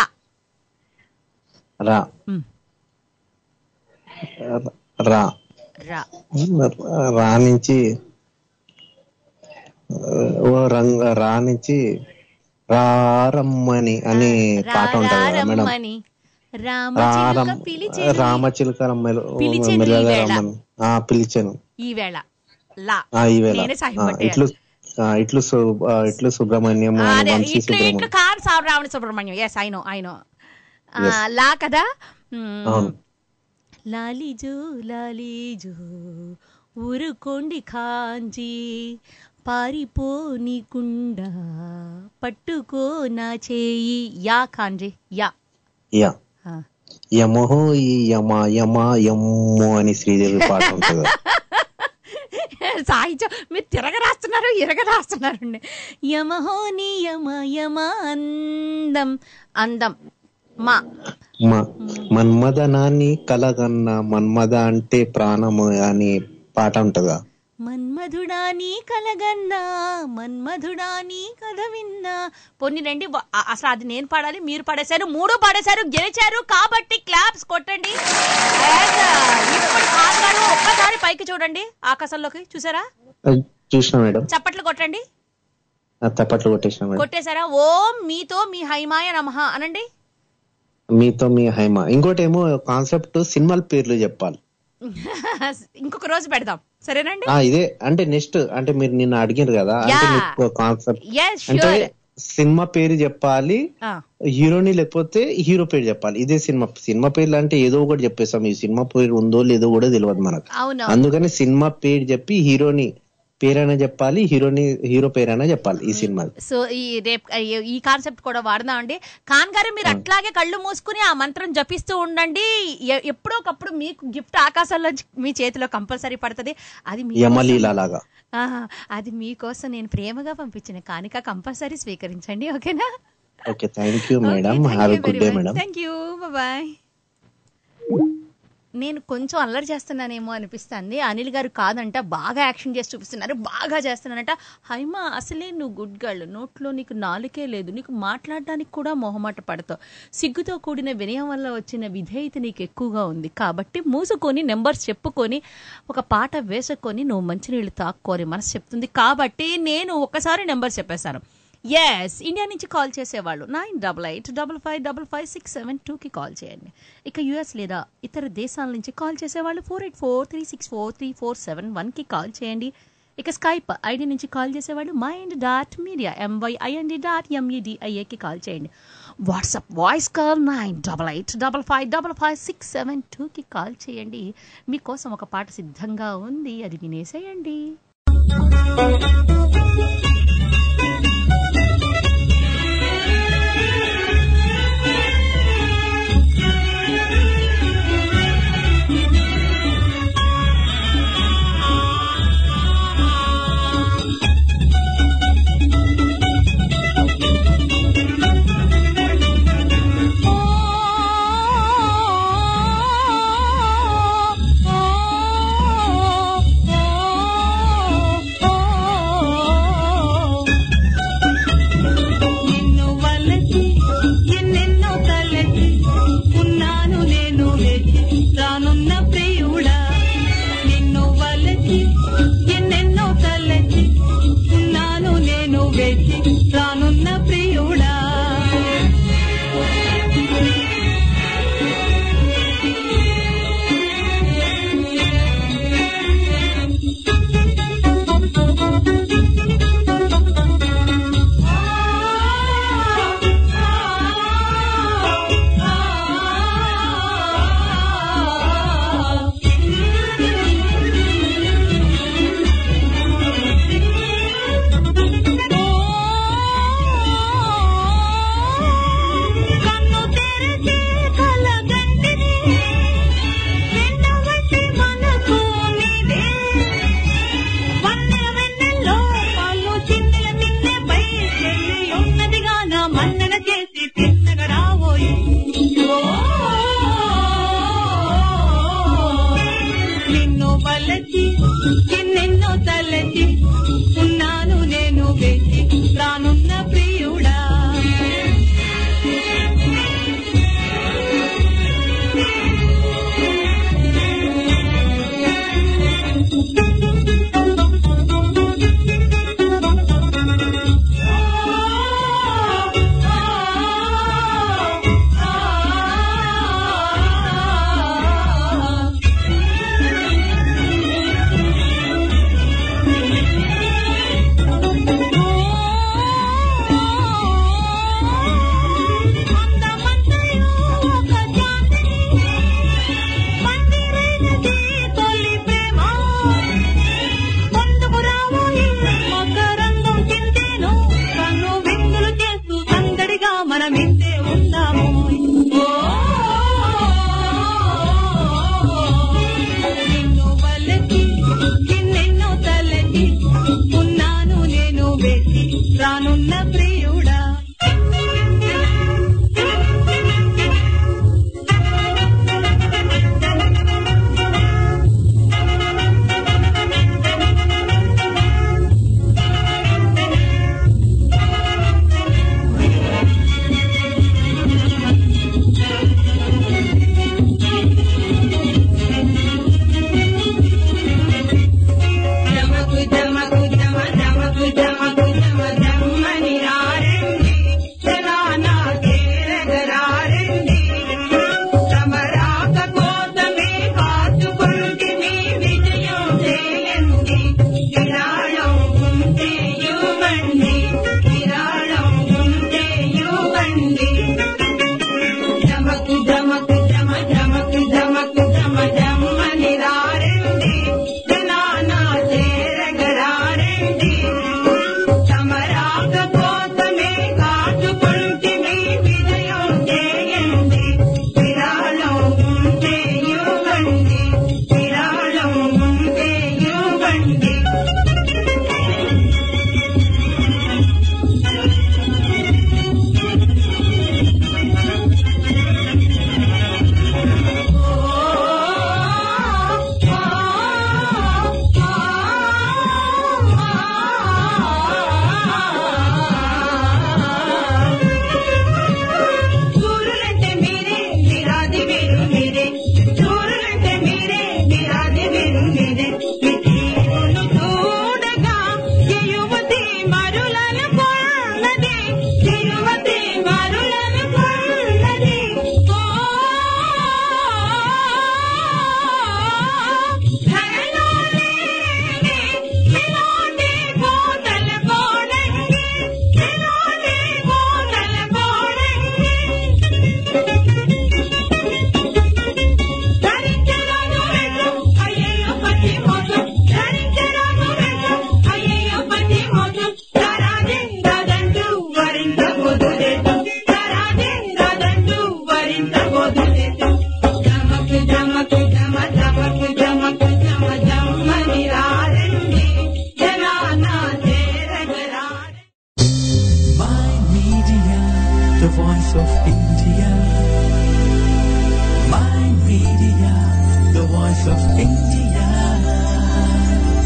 G: రా
D: మ్,
G: రా
D: రా
G: రా నుంచి ఓ రంగ రా నుంచి రారమ్మని అని పాట ఉంటది కదా మేడం
D: రారమ్మని రామచిలుక
G: రారం
D: పిలిచి
G: రామచిలుక
D: పిలిచెను ఈ వేళ.
G: రమ్మని ఆ పిలిచాను
D: ఈ వేళ లా
G: ఆ ఈవేళ
D: నేనే సాయం
G: ఆ,
D: పట్టేయాలి.
G: ఇట్లు ఆ, ఇట్లు సు- ఆ, ఇట్లు సుబ్రహ్మణ్యం
D: ఆ, అదే
G: వంశీ
D: ఇట్లు ఇట్లు
G: సుబ్రహ్మణ్యం
D: కార్ సావరావణ Subrahmanyam yes I know I know
G: Yes.
D: లా కదా మ్,
G: అవును
D: లాలీజు లాలీజు ఊరుకోండి కాంజీ పారిపోనీకుండా పట్టుకో నా చేయి యా కాంజీ యా
G: యా
D: ఆ.
G: యమో ఈ యమ యమ యమ్మో అని శ్రీదేవి పాట ఉంటుంది
D: సాహిత్యం మీరు తిరగ రాస్తున్నారు ఇరగ రాస్తున్నారు యమహోని యమ యమ అందం అందం మా
G: మ- మన్మథనాన్ని కలగన్న మన్మథ అంటే ప్రాణము అని పాట ఉంటదా
D: మన్మధుడా నీ కలగన్నా మన్మధుడా నీ కథ విన్నా పొన్ని రండి వ- అ- అసలు అది నేను పాడాలి మీరు పాడేశారు మూడు పాడేశారు గెలిచారు కాబట్టి క్లాప్స్ కొట్టండి And, ఇప్పుడు ఖాన్ గారు ఒక్కసారి పైకి చూడండి ఆకాశంలోకి చూసారా
G: అది చూసిన మేడం
D: చప్పట్లు కొట్టండి
G: ఆ తప్పట్లు కొట్టేసిన మేడం
D: కొట్టేశారా ఓం మీతో మీ హైమాయ నమః అనండి
G: మీతో మీ హైమ ఇంకోటి ఏమో కాన్సెప్ట్ సినిమాల పేర్లు చెప్పాలి
D: ఇంకొక రోజు పెడదాం సరేనండి
G: ఆ ఇదే అంటే నెక్స్ట్ అంటే మీరు నిన్న అడిగారు కదా అంటే
D: Yeah.
G: మీకు కాన్సెప్ట్
D: ఎస్
G: అంటే
D: ష్యూర్
G: సినిమా పేరు చెప్పాలి హీరోని లేకపోతే హీరో పేరు చెప్పాలి ఇదే సినిమా సినిమా పేర్లు అంటే ఏదో ఒకటి చెప్పేస్తాం ఈ సినిమా పేరు ఉందో లేదో కూడా తెలియదు మనకు
D: అవును
G: అందుకని సినిమా పేరు చెప్పి హీరోని పేరైనా చెప్పాలి హీరోని హీరో పేరైనా చెప్పాలి ఈ సినిమా
D: సో ఈ రేపు ఈ కాన్సెప్ట్ కూడా వాడదాం అండి ఖాన్ గారు మీరు అట్లాగే కళ్ళు మూసుకుని ఆ మంత్రం జపిస్తూ ఉండండి ఎ- ఎప్పుడో ఒకప్పుడు మీకు గిఫ్ట్ ఆకాశంలో మీ చేతిలో కంపల్సరీ పడుతుంది అది మీ
G: యమలీల లాగా
D: ఆహా, అది మీకోసం నేను ప్రేమగా పంపించిన కానుక కంపల్సరీ స్వీకరించండి ఓకేనా
G: okay thank you madam have a good day madam
D: thank you bye నేను కొంచెం అల్లరి చేస్తున్నానేమో అనిపిస్తుంది అనిల్ గారు కాదంట బాగా యాక్షన్ చేసి చూపిస్తున్నారు బాగా చేస్తున్నానంట హైమా అసలే నువ్వు గుడ్ గర్ల్ నోట్లో నీకు నాలుకే లేదు నీకు మాట్లాడడానికి కూడా మొహమాట పడతావు సిగ్గుతో కూడిన వినయం వల్ల వచ్చిన విధేయత నీకు ఎక్కువగా ఉంది కాబట్టి మూసుకొని నెంబర్స్ చెప్పుకొని ఒక పాట వేసుకొని నువ్వు మంచినీళ్ళు తాక్కోని మనసు చెప్తుంది కాబట్టి నేను ఒకసారి నెంబర్ చెప్పేశాను ఎస్ ఇండియా నుంచి కాల్ చేసేవాళ్ళు nine double eight double five double five six seven టూకి కాల్ చేయండి ఇక యుఎస్ లేదా ఇతర దేశాల నుంచి కాల్ చేసేవాళ్ళు four eight four three six four three four seven వన్కి కాల్ చేయండి ఇక స్కైప్ ఐడి నుంచి కాల్ చేసేవాళ్ళు mind dot media M Y I N D dot ఎంఈడిఐఏకి కాల్ చేయండి WhatsApp voice call nine double eight double five double five six seven టూకి call చేయండి మీకోసం ఒక పాట సిద్ధంగా ఉంది అది వినేసేయండి
F: ఓ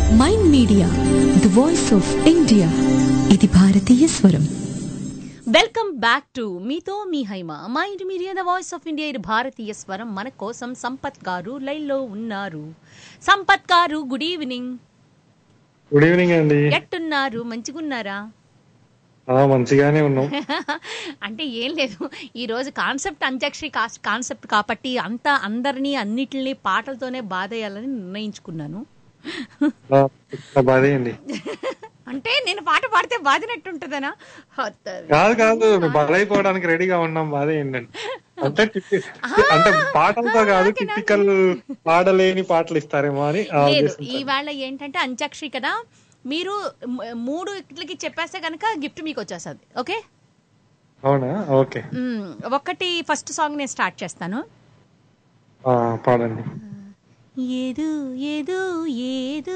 B: mind media the voice of India ఇది భారతీయ స్వరం
D: వెల్కమ్ బ్యాక్ టు మీతో మీ హైమ మా ఇంటి media the voice of India ఇది భారతీయ స్వరం మన కోసం సంపత్ గారు లైన్లో ఉన్నారు సంపత్ గారు గుడ్ ఈవినింగ్
H: గుడ్ ఈవినింగ్ అండి
D: ఎట్టున్నారు మంచిగున్నారా
H: ఆ, మంచిగానే ఉన్నాం
D: అంటే ఏం లేదు ఈ రోజు కాన్సెప్ట్ అంత్యాక్షరి కాస్- కాన్సెప్ట్ కాబట్టి అంతా అందరినీ అన్నిటిని పాటలతోనే బాధేయాలని నిర్ణయించుకున్నాను
H: ఆ, చాలా బాధే అండి
D: అంటే నేను పాట పాడితే బాధినట్టుంటుందనా హత్తది.
H: కాదు కాదు మేము బలైపోవడానికి రెడీగా ఉన్నాం బాధే ఏంటండి అంటే టిప్పి- అంటే పాటలతో కాదు టిపికల్ పాడలేని పాటలు ఇస్తారేమో అని ఆ
D: లేదు
H: ఉద్దేశంతో.
D: ఈవేళ ఏంటంటే అంత్యాక్షరి కదా మీరు మ- మూడు ఇట్లకి చెప్పేస్తే కనుక గిఫ్ట్ మీకు వచ్చేస్తుంది ఓకే
H: అవునా ఓకే
D: మ్మ్. ఒకటి ఫస్ట్ సాంగ్ నేను స్టార్ట్ చేస్తాను
H: ఆ, పాడండి
D: ఏదో ఏదో ఏదో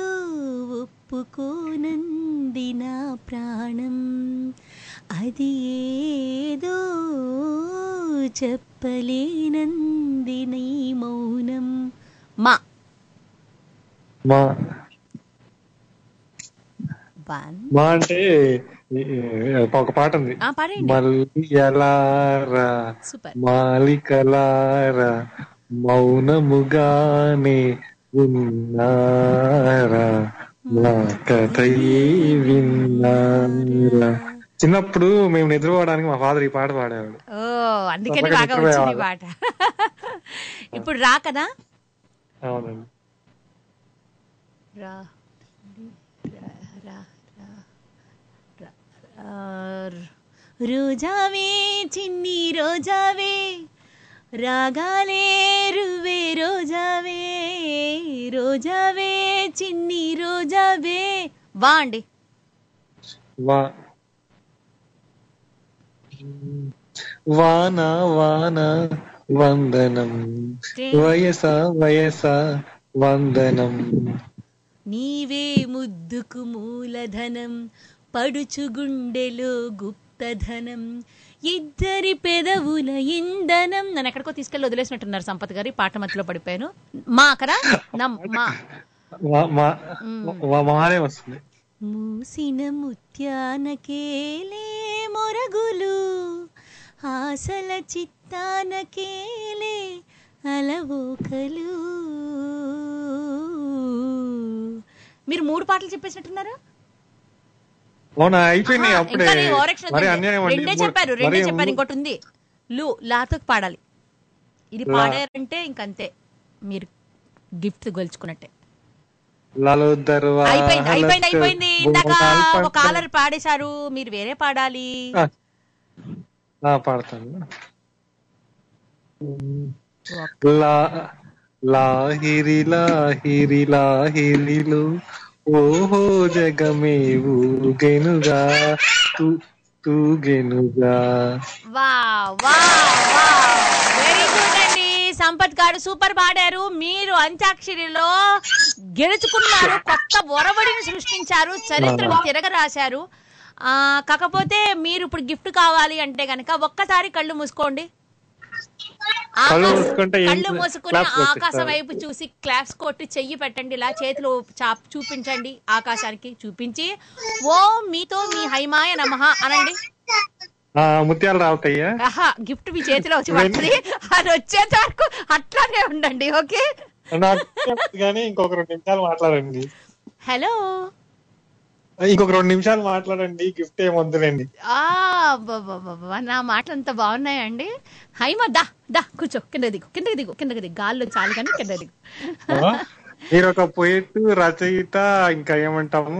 D: ఒప్పుకోనంది నా ప్రాణం అది ఏదో చెప్పలేనంది నీ మౌనం మా
H: మా
D: వన్
H: మా అంటే ఈ- ఈ- ఒక పాట ఉంది
D: ఆ, పాడండి.
H: మల్లియలారా
D: సూపర్
H: మాలికలారా మౌనముగానే ఉన్నారా మా కథయే విన్నారా చిన్నప్పుడు మేము నిద్రపోవడానికి మా ఫాదర్ ఈ పాట పాడేవాడు
D: ఓ అందుకని
H: తప్పక
D: బాగా
H: నిద్రపోయే
D: వచ్చింది ఈ
H: వాళ్ళం.
D: పాట ఇప్పుడు రా కదా
H: అవునండి
D: రా రా రా రా రా ఆ, రోజావే చిన్ని రోజావే రాగాలే రువే రోజావే రోజావే చిన్ని రోజావే వా అండి
H: వా వాన వాన వందనం వయస వయస వందనం
D: నీవే ముద్దుకు మూలధనం పడుచు గుండెలో గుప్తధనం ఇద్దరి పెదవుల ఇంధనం నన్ను ఎక్కడికో తీసుకెళ్ళి వదిలేసినట్టున్నారు సంపత్ గారు ఈ పాట మధ్యలో పడిపోయాను మా కదా నమ్ మా
H: వా- మా వా- మానే వస్తుంది
D: మూసిన ముత్యానకేలే మొరగులు ఆశల చిత్తానకేలే అలవోకలు మీరు మూడు పాటలు చెప్పేసినట్టున్నారా
H: అవునా అయిపోయినాయి
D: ఆహా,
H: అప్పుడే
D: ఇంకా నీ ఓరక్షణ
H: మరి
D: వద్దండి.
H: అన్యాయం అండి.
D: రెండే
H: మూడు-
D: చెప్పారు రెండే
H: మరి
D: చెప్పారు
H: మూడు-
D: ఇంకోటి ఉంది లు లాతో పాడాలి ఇది
H: లా.
D: పాడారంటే ఇంకంతే మీరు గిఫ్ట్ గెలుచుకున్నట్టే
H: లాలో దర్వా
D: అయిపోయింది అయిపోయింది అయిపోయింది ఇందాక
H: బోనాలు
D: ఒక
H: పంట-
D: కాలర్ పాడేశారు మీరు వేరే పాడాలి
H: ఆ, ఆ, పాడతాను లా లాహిరి లాహిరి లాహిరిలు ఓహో జగమే ఊగెనుగా తూ తూగెనుగా
D: వా వా వా వెరీ గుడ్ అండి సంపత్ గారు సూపర్ పాడారు మీరు అంత్యాక్షరిలో గెలుచుకున్నారు కొత్త ఒరవడిని సృష్టించారు చరిత్రను తిరగరాశారు ఆ, కాకపోతే మీరు ఇప్పుడు గిఫ్ట్ కావాలి అంటే గనక ఒక్కసారి కళ్ళు మూసుకోండి
H: కళ్ళు
D: ఆకాశ-
H: మూసుకుంటే ఏం
D: కళ్ళు మూసుకుని
H: claps కొట్టిస్తారు.
D: ఆకాశం వైపు చూసి క్లాప్స్ కొట్టి చెయ్యి పెట్టండి ఇలా చేతులు చాప్ చూపించండి ఆకాశానికి చూపించి ఓ మీతో మీ హైమాయ నమః అనండి
H: ఆ, ముత్యాలు రావుతాయ్యా
D: ఆహా గిఫ్ట్ మీ చేతిలో వచ్చి పడుతుంది అది వచ్చేంత వరకు అట్లానే ఉండండి ఓకే
H: నాకు తెలియదు కానీ ఇంకొక రెండు నిమిషాలు మాట్లాడండి
D: హలో
H: ఇంకొక రెండు నిమిషాలు మాట్లాడండి గిఫ్ట్ ఏమొద్దులేండి
D: ఆ అబ్బబ్బబ్బబ్బ, నా మాటలు అంత బాగున్నాయండి హైమ దా దా కూర్చో కింద దిగు కిందకి దిగు కిందకి దిగు గాల్లో చాలు కానీ కింద దిగు
H: ఆ? మీరు ఒక పోయిట్ రచయిత ఇంకా ఏమంటాము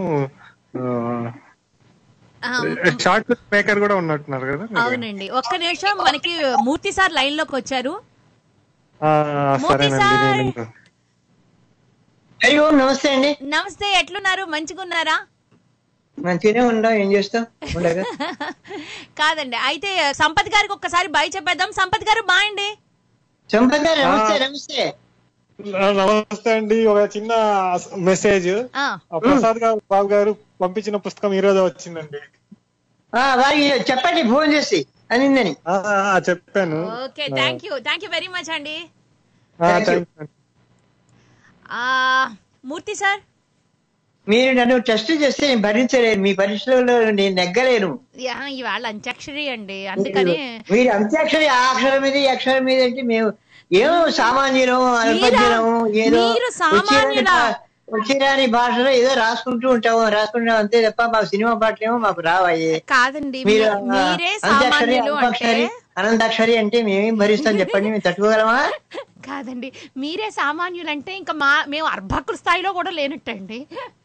D: ఆ,
H: షార్ట్ మేకర్ కూడా ఉన్నట్టున్నారు కదా మీరు?
D: అవునండి ఒక్క నిమిషం మనకి మూర్తి సార్ లైన్ లోకి వచ్చారు
H: ఆ,
D: మోదీ
H: సరేనండి
D: సార్.
H: నేను ఇంకా-
I: అయ్యో నమస్తే అండి
D: నమస్తే ఎట్లున్నారు మంచిగున్నారా
I: మంచిగానే ఉందా ఏం చేస్తాం ఉండగా
D: కాదండి అయితే సంపత్ గారికి ఒక్కసారి బాయ్ చెప్పేద్దాం సంపత్ గారు బాయ్ అండి
I: సంపత్ గారు నమస్తే నమస్తే
H: ఆ, నమస్తే అండి ఒక చిన్న మెసేజ్
D: ఆ,
H: ఆ, ప్రసాద్ గారు బాబు గారు పంపించిన పుస్తకం ఈ రోజే వచ్చిందండి
I: ఆ, వారికి చెప్పండి ఫోన్ చేసి అనిందని
H: ఆ, ఆ, చెప్పాను
D: okay thank you thank you very much అండి
H: ఆ,
I: Thank you.
H: థాంక్స్ అండి.
D: ఆ, మూర్తి సార్
I: మీరు నన్ను టెస్ట్ చేస్తే నేను భరించలేను మీ పరీక్షలలో నేను నెగ్గలేను
D: యా, ఇవాళ అంత్యాక్షరి అండి అందుకని
I: మీరు అంత్యాక్షరి ఆ అక్షరం మీద ఈ అక్షరం మీద అంటే మేము ఏమో సామాన్యులం అల్పజ్ఞనం ఏదో
D: మీరు
I: వచ్చిరాని
D: సామాన్యులా?
I: భా- వచ్చిరాని భాషలో ఏదో రాసుకుంటూ ఉంటాము రాసుకుంటాం అంతే తప్ప మాకు సినిమా పాటలేమో మాకు రావాయి
D: కాదండి
I: మీరు
D: మీ- మీరే
I: అంత్యాక్షరి
D: సామాన్యులు అంటే
I: అల్పాక్షరి అనంతాక్షరి అంటే మేమేం భరిస్తాం చెప్పండి మేము తట్టుకోగలమా
D: కాదండి మీరే సామాన్యులు అంటే ఇంకా మా మేము అర్భకుల స్థాయిలో కూడా లేనట్టండి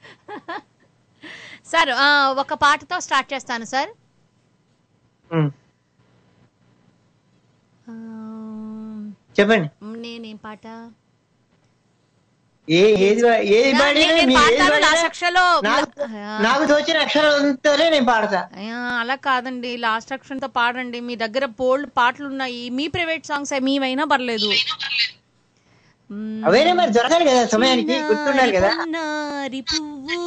D: సార్ ఆ, ఒక పాటతో స్టార్ట్ చేస్తాను సార్
I: ఉమ్,
D: ఆ,
I: చెప్పండి
D: నేనేం పాట
I: ఏ ఏది వా- ఏది
D: నా-
I: పాడినా
D: నేను
I: మీ ఏది
D: పాడతాను
I: పాడినా
D: లాస్ట్ అక్షరంలో
I: నాకు
D: ఆ.
I: నాకు తోచిన అక్షరంతోనే నేను పాడతా
D: ఆ, అలా కాదండి లాస్ట్ అక్షరంతో పాడండి మీ దగ్గర బోల్డ్ పాటలు ఉన్నాయి మీ ప్రైవేట్ సాంగ్స్ మీవైనా పర్లేదు మ్మ్.
I: అవైనా మరి దొరకాలి కదా సమయానికి గుర్తుండాలి కదా
D: చిన్నారి పువ్వు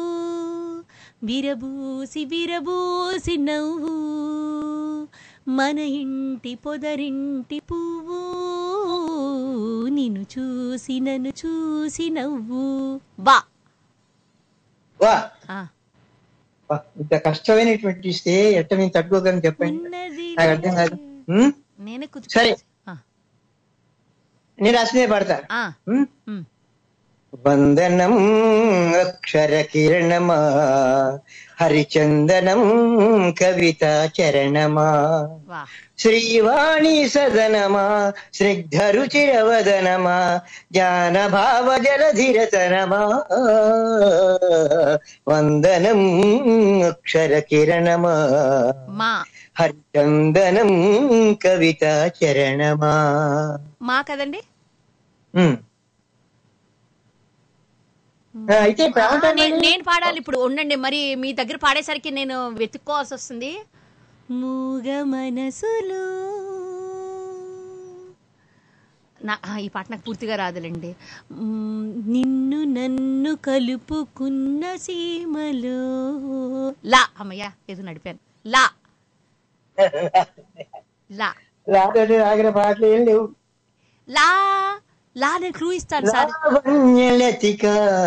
D: విరబూసి విరబూసి నవ్వు మన ఇంటి పొదరింటి పువ్వు నిన్ను చూసి నన్ను చూసి నవ్వు వా
I: వా
D: ఆ.
I: వా, ఇంత కష్టమైనటువంటి ఇస్తే ఎట్ట మేము తట్టుకోగలం చెప్పండి
D: ఉన్నది
I: నాకు అర్థం కాదు ఉమ్?
D: నేనే కుదురు
I: సరే నేను రాసిందే పాడతా ఉమ్?
D: ఉమ్.
I: వందనం అక్షర కిరణమా హరిచందనం కవిత చరణమా
D: వా
I: శ్రీవాణి సదనమా స్నిగ్ధ రుచిరవదనమా జ్ఞాన భావ జలధిరతనమా వందనం అక్షర కిరణమా
D: మా
I: హరిచందనం కవిత చరణమా
D: మా కదండి
I: ఉమ్. ఆ, అయితే ఇప్పుడు
D: ఆ,
I: ఏమంటారు
D: నే-
I: మరి?
D: నేను పాడాలి ఇప్పుడు ఉండండి మరి మీ దగ్గర పాడేసరికి నేను వెతుక్కోవాల్సి వస్తుంది మూగ మనసులు నా ఆ, ఈ పాట నాకు పూర్తిగా రాదులేండి మ్, నిన్ను నన్ను కలుపుకున్న సీమలో లా అమ్మయ్యా ఏదో నడిపాను లా లా
I: రాత్రి ఆగిన పాటలు ఏం లేవు
D: లా లా నేను క్లూ ఇస్తాను సార్
I: లావణ్యలతిక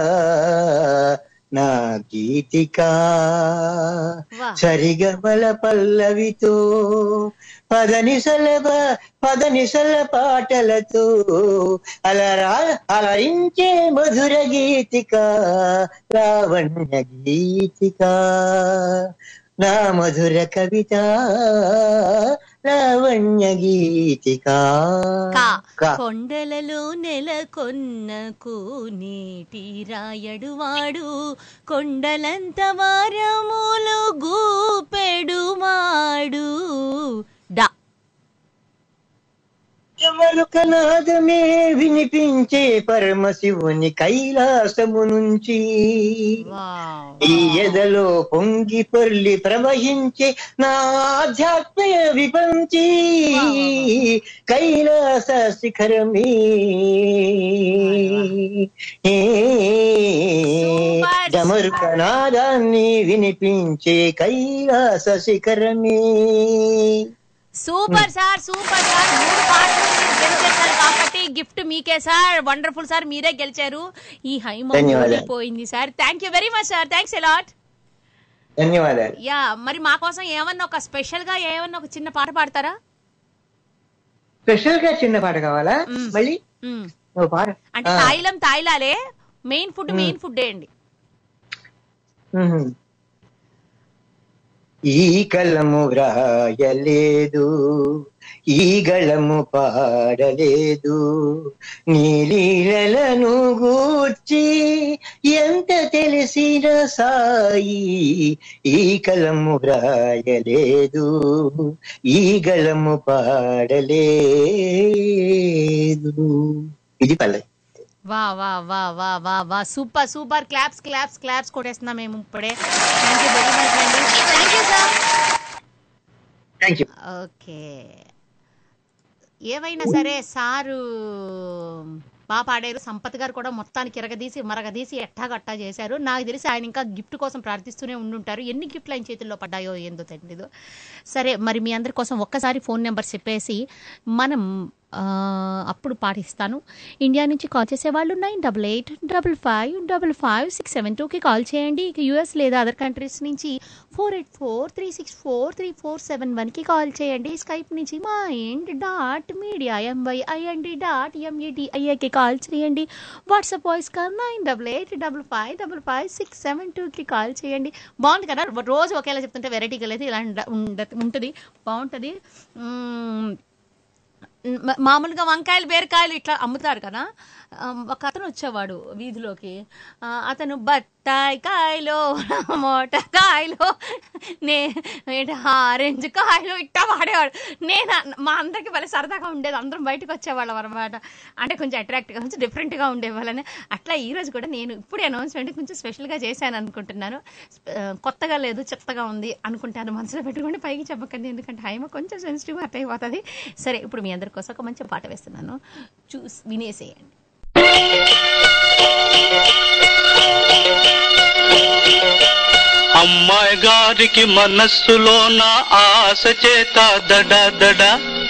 I: నా గీతిక
D: వా.
I: సరిగమల పల్లవితో పదని సలభ పదని సల పాటలతో అలరా అలరించే మధుర గీతిక లావణ్య గీతిక నా మధుర కవిత లావణ్య గీతిక
D: కా
I: కా.
D: కొండలలో నెలకొన్న కోనేటి రాయడు వాడు కొండలంత వారములు గూపెడు మాడు డా
I: నాదమే వినిపించే పరమశివుని కైలాసము నుంచి ఈ ఎదలో పొంగి పొర్లి ప్రవహించే నా ఆధ్యాత్మ విపంచి కైలాస శిఖరమే ఏ డమరుక నాదాన్ని వినిపించే కైలాస శిఖరమే
D: సూపర్ సార్ సూపర్ సార్ మూడు పాటలు మీరు గెలిచేశారు కాబట్టి గిఫ్ట్ మీకే సార్ వండర్ఫుల్ సార్ మీరే గెలిచారు ఈ హైమ
I: ధన్యవాదాలు.
D: పోయింది sir thank you very much sir thanks a lot
I: ధన్యవాదాలు
D: యా మరి మా కోసం ఏమన్నా ఒక స్పెషల్ గా ఏమన్నా ఒక చిన్న పాట పాడతారా
I: స్పెషల్ గా చిన్న పాట కావాలా మళ్ళీ
D: మ్మ్.
I: ఓ పాట
D: అంటే
I: ఆ.
D: తాయిలం తాయిలాలే మెయిన్ ఫుడ్ మెయిన్ ఫుడ్ అండి
I: మ్మ్. ఈ కలము వ్రాయలేదు ఈ గళము పాడలేదు నీలీలను గూర్చి ఎంత తెలిసిన సాయి ఈ కలము వ్రాయలేదు ఈ గళము పాడలేదు ఇది పల్లె
D: వా వా వా వా వా వా super super claps claps claps కొట్టేస్తున్నాం మేము ఇప్పుడే థ్యాంక్ యూ వెరీ మచ్ అండి thank you sir
I: thank you
D: okay ఏమైనా సరే సారు బాగా పాడారు సంపత్ గారు కూడా మొత్తానికి ఇరగదీసి మరగదీసి ఎట్టాగట్టా చేశారు నాకు తెలిసి ఆయన ఇంకా గిఫ్ట్ కోసం ప్రార్థిస్తూనే ఉండుంటారు ఎన్ని గిఫ్ట్లు ఆయన చేతుల్లో పడ్డాయో ఏందో తెలియదు సరే మరి మీ అందరి కోసం ఒక్కసారి ఫోన్ నెంబర్ చెప్పేసి మనం ఆ, అప్పుడు పాటిస్తాను ఇండియా నుంచి కాల్ చేసే వాళ్ళు nine double eight double five double five six seven టూకి కాల్ చేయండి ఇక యూఎస్ లేదా అదర్ కంట్రీస్ నుంచి four eight four three six four three four seven వన్కి కాల్ చేయండి స్కైప్ నుంచి mind dot media M Y I N D dot ఎంఈడిఐఏకి కాల్ చేయండి WhatsApp voice call nine double eight double five double five six seven టూకి call చేయండి బాగుంది కదా రోజు ఒకేలా చెప్తుంటే వెరైటీగా లేదు ఇలా ఉండ- ఉండ- ఉంటుంది బాగుంటుంది మ్మ్. మ- మామూలుగా వంకాయలు బీరకాయలు ఇట్లా అమ్ముతారు కదా ఆ, ఒక అతను వచ్చేవాడు వీధిలోకి ఆ, అతను బత్తాయి కాయలు మోటకాయలు నే ఏంటి ఆరెంజ్ కాయలు ఇట్టా వాడేవాడు నేను అన్న- మా అందరికి భలే సరదాగా ఉండేది అందరం బయటకు వచ్చేవాళ్ళం అనమాట అంటే కొంచెం అట్రాక్ట్గా కొంచెం డిఫరెంట్గా ఉండేవాళ్ళని అట్లా ఈ రోజు కూడా నేను ఇప్పుడు అనౌన్స్మెంట్ కొంచెం స్పెషల్గా చేశాను అనుకుంటున్నాను ఆ, కొత్తగా లేదు చెత్తగా ఉంది అనుకుంటాను మనసులో పెట్టుకుంటే పైకి చెప్పకండి ఎందుకంటే హైమ కొంచెం సెన్సిటివ్ హర్ట్ అయిపోతుంది సరే ఇప్పుడు మీ అందరి కోసం ఒక మంచి పాట వేస్తున్నాను చూసి వినేసేయండి
J: అమ్మాయి గారికి మనస్సులో నా ఆశ చేత దడ దడ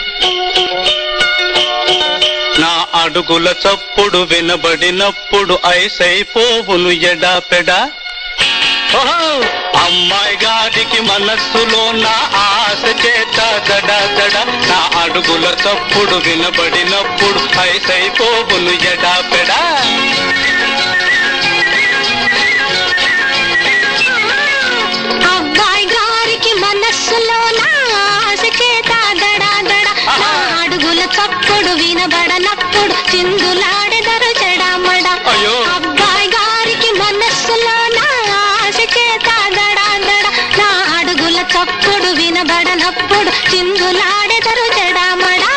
J: నా అడుగుల చప్పుడు వినబడినప్పుడు ఐసైపోవును ఎడా పెడా ఓహో! అమ్మాయి గారికి మనస్సులో నా ఆశ చేత దడ దడ నా అడుగుల చప్పుడు వినబడినప్పుడు ఐసైపోవును ఎడా పెడా
F: అబ్బాయి గారికి మనస్సులో నా ఆశ చేత దడా దడా నా అడుగుల చప్పుడు వినబడనప్పుడు చిందులాడెదరు చెడమడ
J: అయ్యో.
F: అబ్బాయి గారికి మనస్సులో నా ఆశ చేత దడా దడా నా అడుగుల చప్పుడు వినబడనప్పుడు చిందులాడెదరు చెడమడా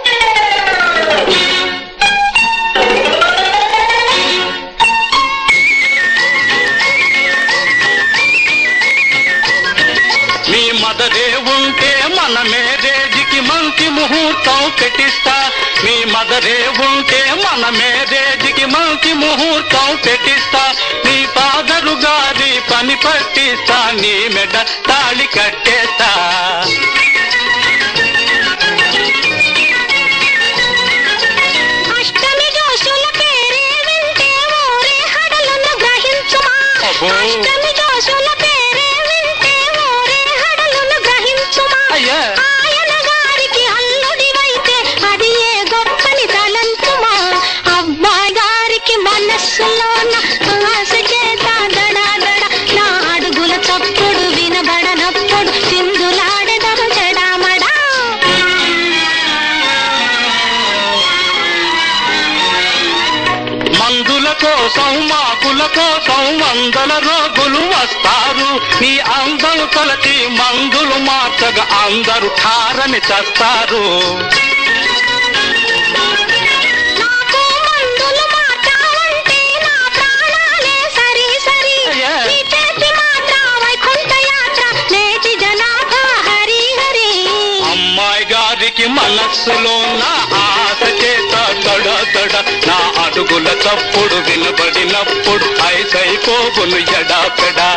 J: మీ మదరే ఉంటే మన మేరేజికి మంచి ముహూర్తం పెట్టిస్తా మీ మదరే ఉంటే మన మేరేజికి మంచి ముహూర్తం పెట్టిస్తా నీ ఫాదరు గారి పని పట్టిస్తా నీ మెడ తాళి కట్టేస్తా
F: అష్టమి జోషుల పేరే వింటే ఊరే హడలను గ్రహించుమా
J: అబ్బో.
F: అష్టమి జోషుల పేరే వింటే ఊరే హడలను గ్రహించుమా
J: అయ్యా.
F: ఆయన గారికి అల్లుడివైతే అది ఏ గొప్పని తలంచుమా అబ్బాయి గారికి మనస్సులోన ఆశ చేత దడా దడ నా అడుగుల చప్పుడు వినబడనప్పుడు చిందులాడెదరు చెడామడా
J: మందుల కోసం మాకుల కోసం వందల రోగులు వస్తారు నీ అందరు తలచి మందులు మార్చగా అందరూ ఠారని చస్తారు
F: నాకు మందులు మార్చావంటే నా ప్రాణాలే సరి సరి
J: అయ్యా.
F: నీ చేతి మాత్ర వైకుంఠ యాత్ర లేచి జనాభా హరి హరి
J: అమ్మాయి గారికి మనస్సులో నా ఆశ చేత తడ తడ నా అడుగుల తప్పుడు వినబడినప్పుడు ఐసైపోగును ఎడా పెడా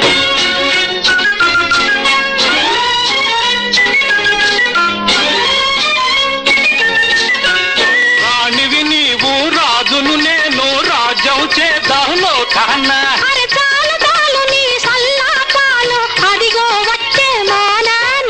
J: రాణివి నీవు రాజును నేను రాజ్యం చేద్దాను కానా
F: అరే చాలు చాలు నీ సల్లాపాలు అదిగో వచ్చే మా నాన్న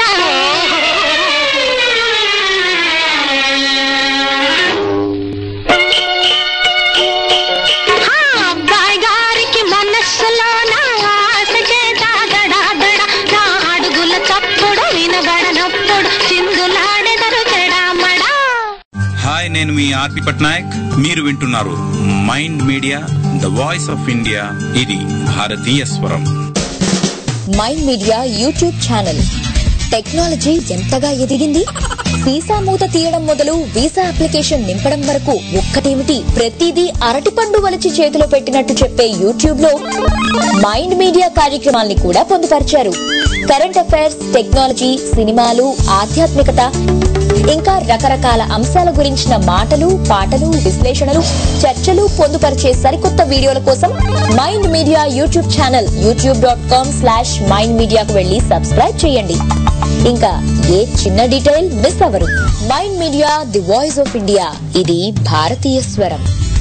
F: ఆ అబ్బాయి గారికి మనస్సులో నా ఆశ చేత దడా దడ నా అడుగుల చప్పుడు వినబడనప్పుడు చిందులాడెదరు చెడామడా
K: హాయ్ నేను మీ ఆర్పి పట్నాయక్ మీరు వింటున్నారు mind media the voice of India ఇది భారతీయ స్వరం
L: mind media YouTube channel technology ఎంతగా ఎదిగింది వీసా మూత తీయడం మొదలు వీసా అప్లికేషన్ నింపడం వరకు ఒక్కటేమిటి ప్రతిదీ అరటిపండు వలిచి చేతిలో పెట్టినట్టు చెప్పే యూట్యూబ్ లో మైండ్ మీడియా కార్యక్రమాల్ని కూడా పొందుపరిచారు కరెంట్ అఫైర్స్ టెక్నాలజీ సినిమాలు ఆధ్యాత్మికత ఇంకా రకరకాల అంశాల గురించిన మాటలు పాటలు విశ్లేషణలు చర్చలు పొందుపరిచే సరికొత్త వీడియోల కోసం mind media YouTube channel YouTube dot com slash mind మీడియాకు వెళ్లి సబ్స్క్రైబ్ చేయండి ఇంకా ఏ చిన్న డీటెయిల్ మిస్ అవ్వరు mind media the voice of India ఇది భారతీయ స్వరం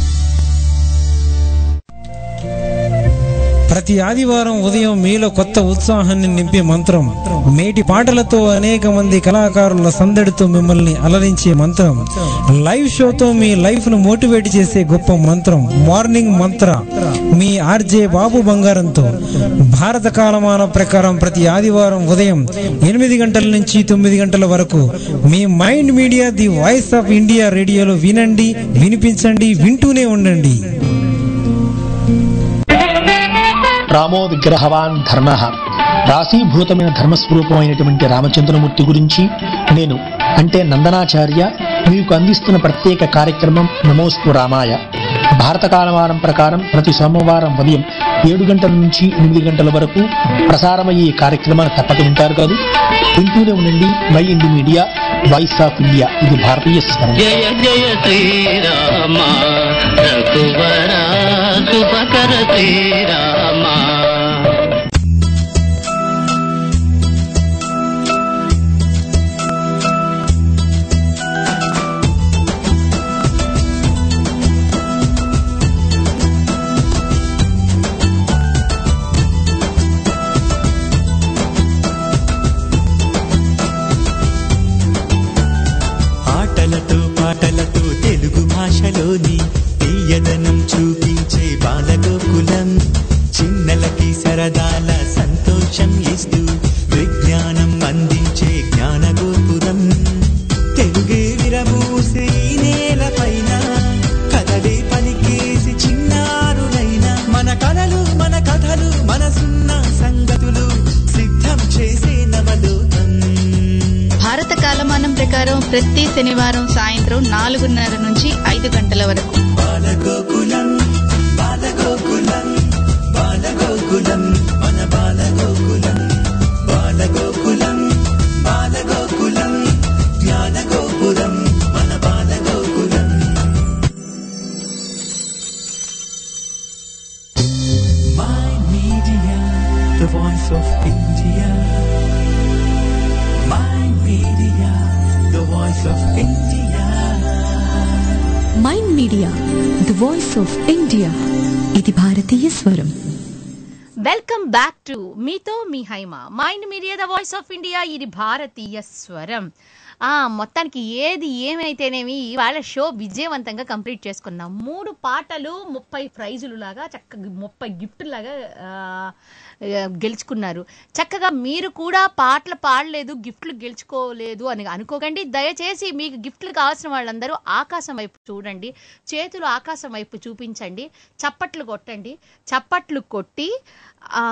M: ప్రతి ఆదివారం ఉదయం మీలో కొత్త ఉత్సాహాన్ని నింపే మంత్రం మేటి పాటలతో అనేక మంది కళాకారుల సందడితో మిమ్మల్ని అలరించే మంత్రం లైవ్ షోతో మీ లైఫ్ ను మోటివేట్ చేసే గొప్ప మంత్రం మార్నింగ్ మంత్ర మీ ఆర్జే బాబు బంగారంతో భారత కాలమాన ప్రకారం ప్రతి ఆదివారం ఉదయం ఎనిమిది గంటల నుంచి తొమ్మిది గంటల వరకు మీ mind media the voice of India రేడియోలో వినండి వినిపించండి వింటూనే ఉండండి
N: రామో విగ్రహవాన్ ధర్మ రాశీభూతమైన ధర్మస్వరూపమైనటువంటి రామచంద్రమూర్తి గురించి నేను అంటే నందనాచార్య మీకు అందిస్తున్న ప్రత్యేక కార్యక్రమం నమోస్తు రామాయ భారత కాలమానం ప్రకారం ప్రతి సోమవారం ఉదయం ఏడు గంటల నుంచి ఎనిమిది గంటల వరకు ప్రసారమయ్యే ఈ కార్యక్రమాన్ని తప్పక వింటారు కాదు వింటూనే ఉండండి mind media voice of India ఇది భారతీయ స్వరం
J: జయ జయ శ్రీరామ రఘువర శుభకర శ్రీరామ
A: ఆటలతో పాటలతో తెలుగు భాషలోని తీయదనం చూపించే బాలగోకులం చిన్నలకి సరదాల సంతోషం ఇస్తూ విజ్ఞానం అందించే జ్ఞానగోపురం తెలుగే విరబూసే ఈ నేలపైన కథలే పలికేసి చిన్నారులైన మన కలలు మన కథలు మనసున్న సంగతులు సిద్ధం చేసే నవలోకం
O: భారత కాలమానం ప్రకారం ప్రతి శనివారం సాయంత్రం నాలుగున్నర నుంచి ఐదు గంటల వరకు
A: బాలగోకులం బాలగోకులం బాలగోకులం మన బాలగోకులం బాలగోకులం బాలగోకులం జ్ఞానగోపురం మన Balagokulam My media, the voice of India. My media, the voice of India.
B: Mind media the voice of India ఇది భారతీయ స్వరం
D: వెల్కమ్ బ్యాక్ టు మీతో మీ Haima mind media the voice of India ఇది భారతీయ స్వరం ఆ మొత్తానికి ఏది ఏమైతేనేమి ఇవాళ షో విజయవంతంగా కంప్లీట్ చేసుకున్నాం మూడు పాటలు ముప్పై ప్రైజులు లాగా చక్కగా ముప్పై గిఫ్ట్ లాగా ఆ, ఆ, గెలుచుకున్నారు చక్కగా మీరు కూడా పాటలు పాడలేదు గిఫ్ట్లు గెలుచుకోలేదు అని అనుకోకండి దయచేసి మీకు గిఫ్ట్లు కావాల్సిన వాళ్ళందరూ ఆకాశం వైపు చూడండి చేతులు ఆకాశం వైపు చూపించండి చప్పట్లు కొట్టండి చప్పట్లు కొట్టి ఆ,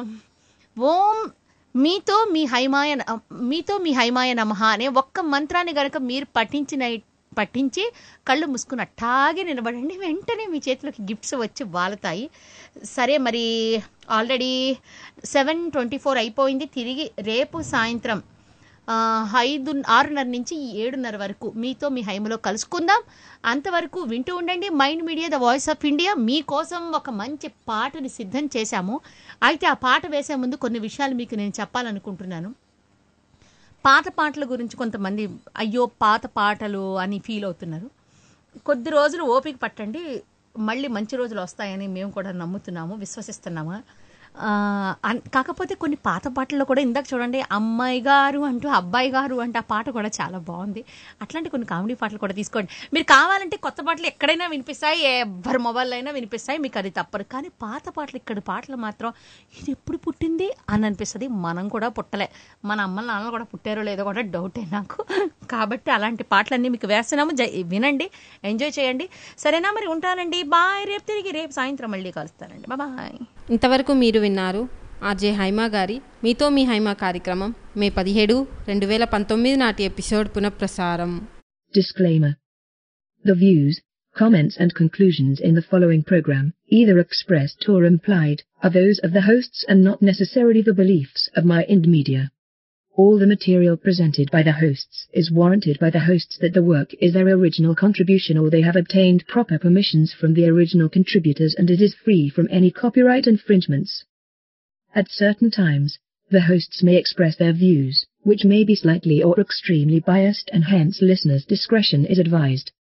D: ఓం మీతో మీ హైమాయ న- మీతో మీ హైమాయ నమః అనే ఒక్క మంత్రాన్ని గనక మీరు పఠించిన పఠించి కళ్ళు మూసుకుని అట్టాగే నిలబడండి వెంటనే మీ చేతిలోకి గిఫ్ట్స్ వచ్చి వాలుతాయి సరే మరి ఆల్రెడీ సెవెన్ ట్వంటీ ఫోర్ అయిపోయింది తిరిగి రేపు సాయంత్రం ఆ, ఐదు ఆరున్నర నుంచి ఏడున్నర వరకు మీతో మీ హైమలో కలుసుకుందాం అంతవరకు వింటూ ఉండండి mind media the voice of India మీకోసం ఒక మంచి పాటని సిద్ధం చేశాము అయితే ఆ పాట వేసే ముందు కొన్ని విషయాలు మీకు నేను చెప్పాలనుకుంటున్నాను పాత పాటల గురించి కొంతమంది అయ్యో పాత పాటలు అని ఫీల్ అవుతున్నారు కొద్ది రోజులు ఓపిక పట్టండి మళ్ళీ మంచి రోజులు వస్తాయని మేము కూడా నమ్ముతున్నాము విశ్వసిస్తున్నాము ఆ, అన్- కాకపోతే కొన్ని పాత పాటల్లో కూడా ఇందాక చూడండి అమ్మాయి గారు అంటూ అబ్బాయి గారు అంటే ఆ పాట కూడా చాలా బాగుంది అట్లాంటి కొన్ని కామెడీ పాటలు కూడా తీసుకోండి మీరు కావాలంటే కొత్త పాటలు ఎక్కడైనా వినిపిస్తాయి ఎవరి మొబైల్ అయినా వినిపిస్తాయి మీకు అది తప్పరు కానీ పాత పాటలు ఇక్కడ పాటలు మాత్రం ఇది ఎప్పుడు పుట్టింది అని అనిపిస్తుంది మనం కూడా పుట్టలే మన అమ్మ నాన్నలు కూడా పుట్టారో లేదో కూడా డౌటే నాకు కాబట్టి అలాంటి పాటలన్నీ మీకు వేస్తున్నాము జై- వినండి ఎంజాయ్ చేయండి సరేనా మరి ఉంటానండి బాయ్ రేపు తిరిగి రేపు సాయంత్రం మళ్ళీ కలుస్తానండి బాయ్
C: ఇంతవరకు మీరు విన్నారు ఆర్జే హైమా గారి మీతో మీ హైమా కార్యక్రమం మే పదిహేడు రెండు వేల పంతొమ్మిది నాటి ఎపిసోడ్ పునఃప్రసారం
P: Disclaimer. The views, comments and conclusions in the following program, either expressed or implied, are those of the hosts and not necessarily the beliefs of my Ind Media. All the material presented by the hosts is warranted by the hosts that the work is their original contribution or they have obtained proper permissions from the original contributors and it is free from any copyright infringements. At certain times, The hosts may express their views, which may be slightly or extremely biased and hence listeners' discretion is advised.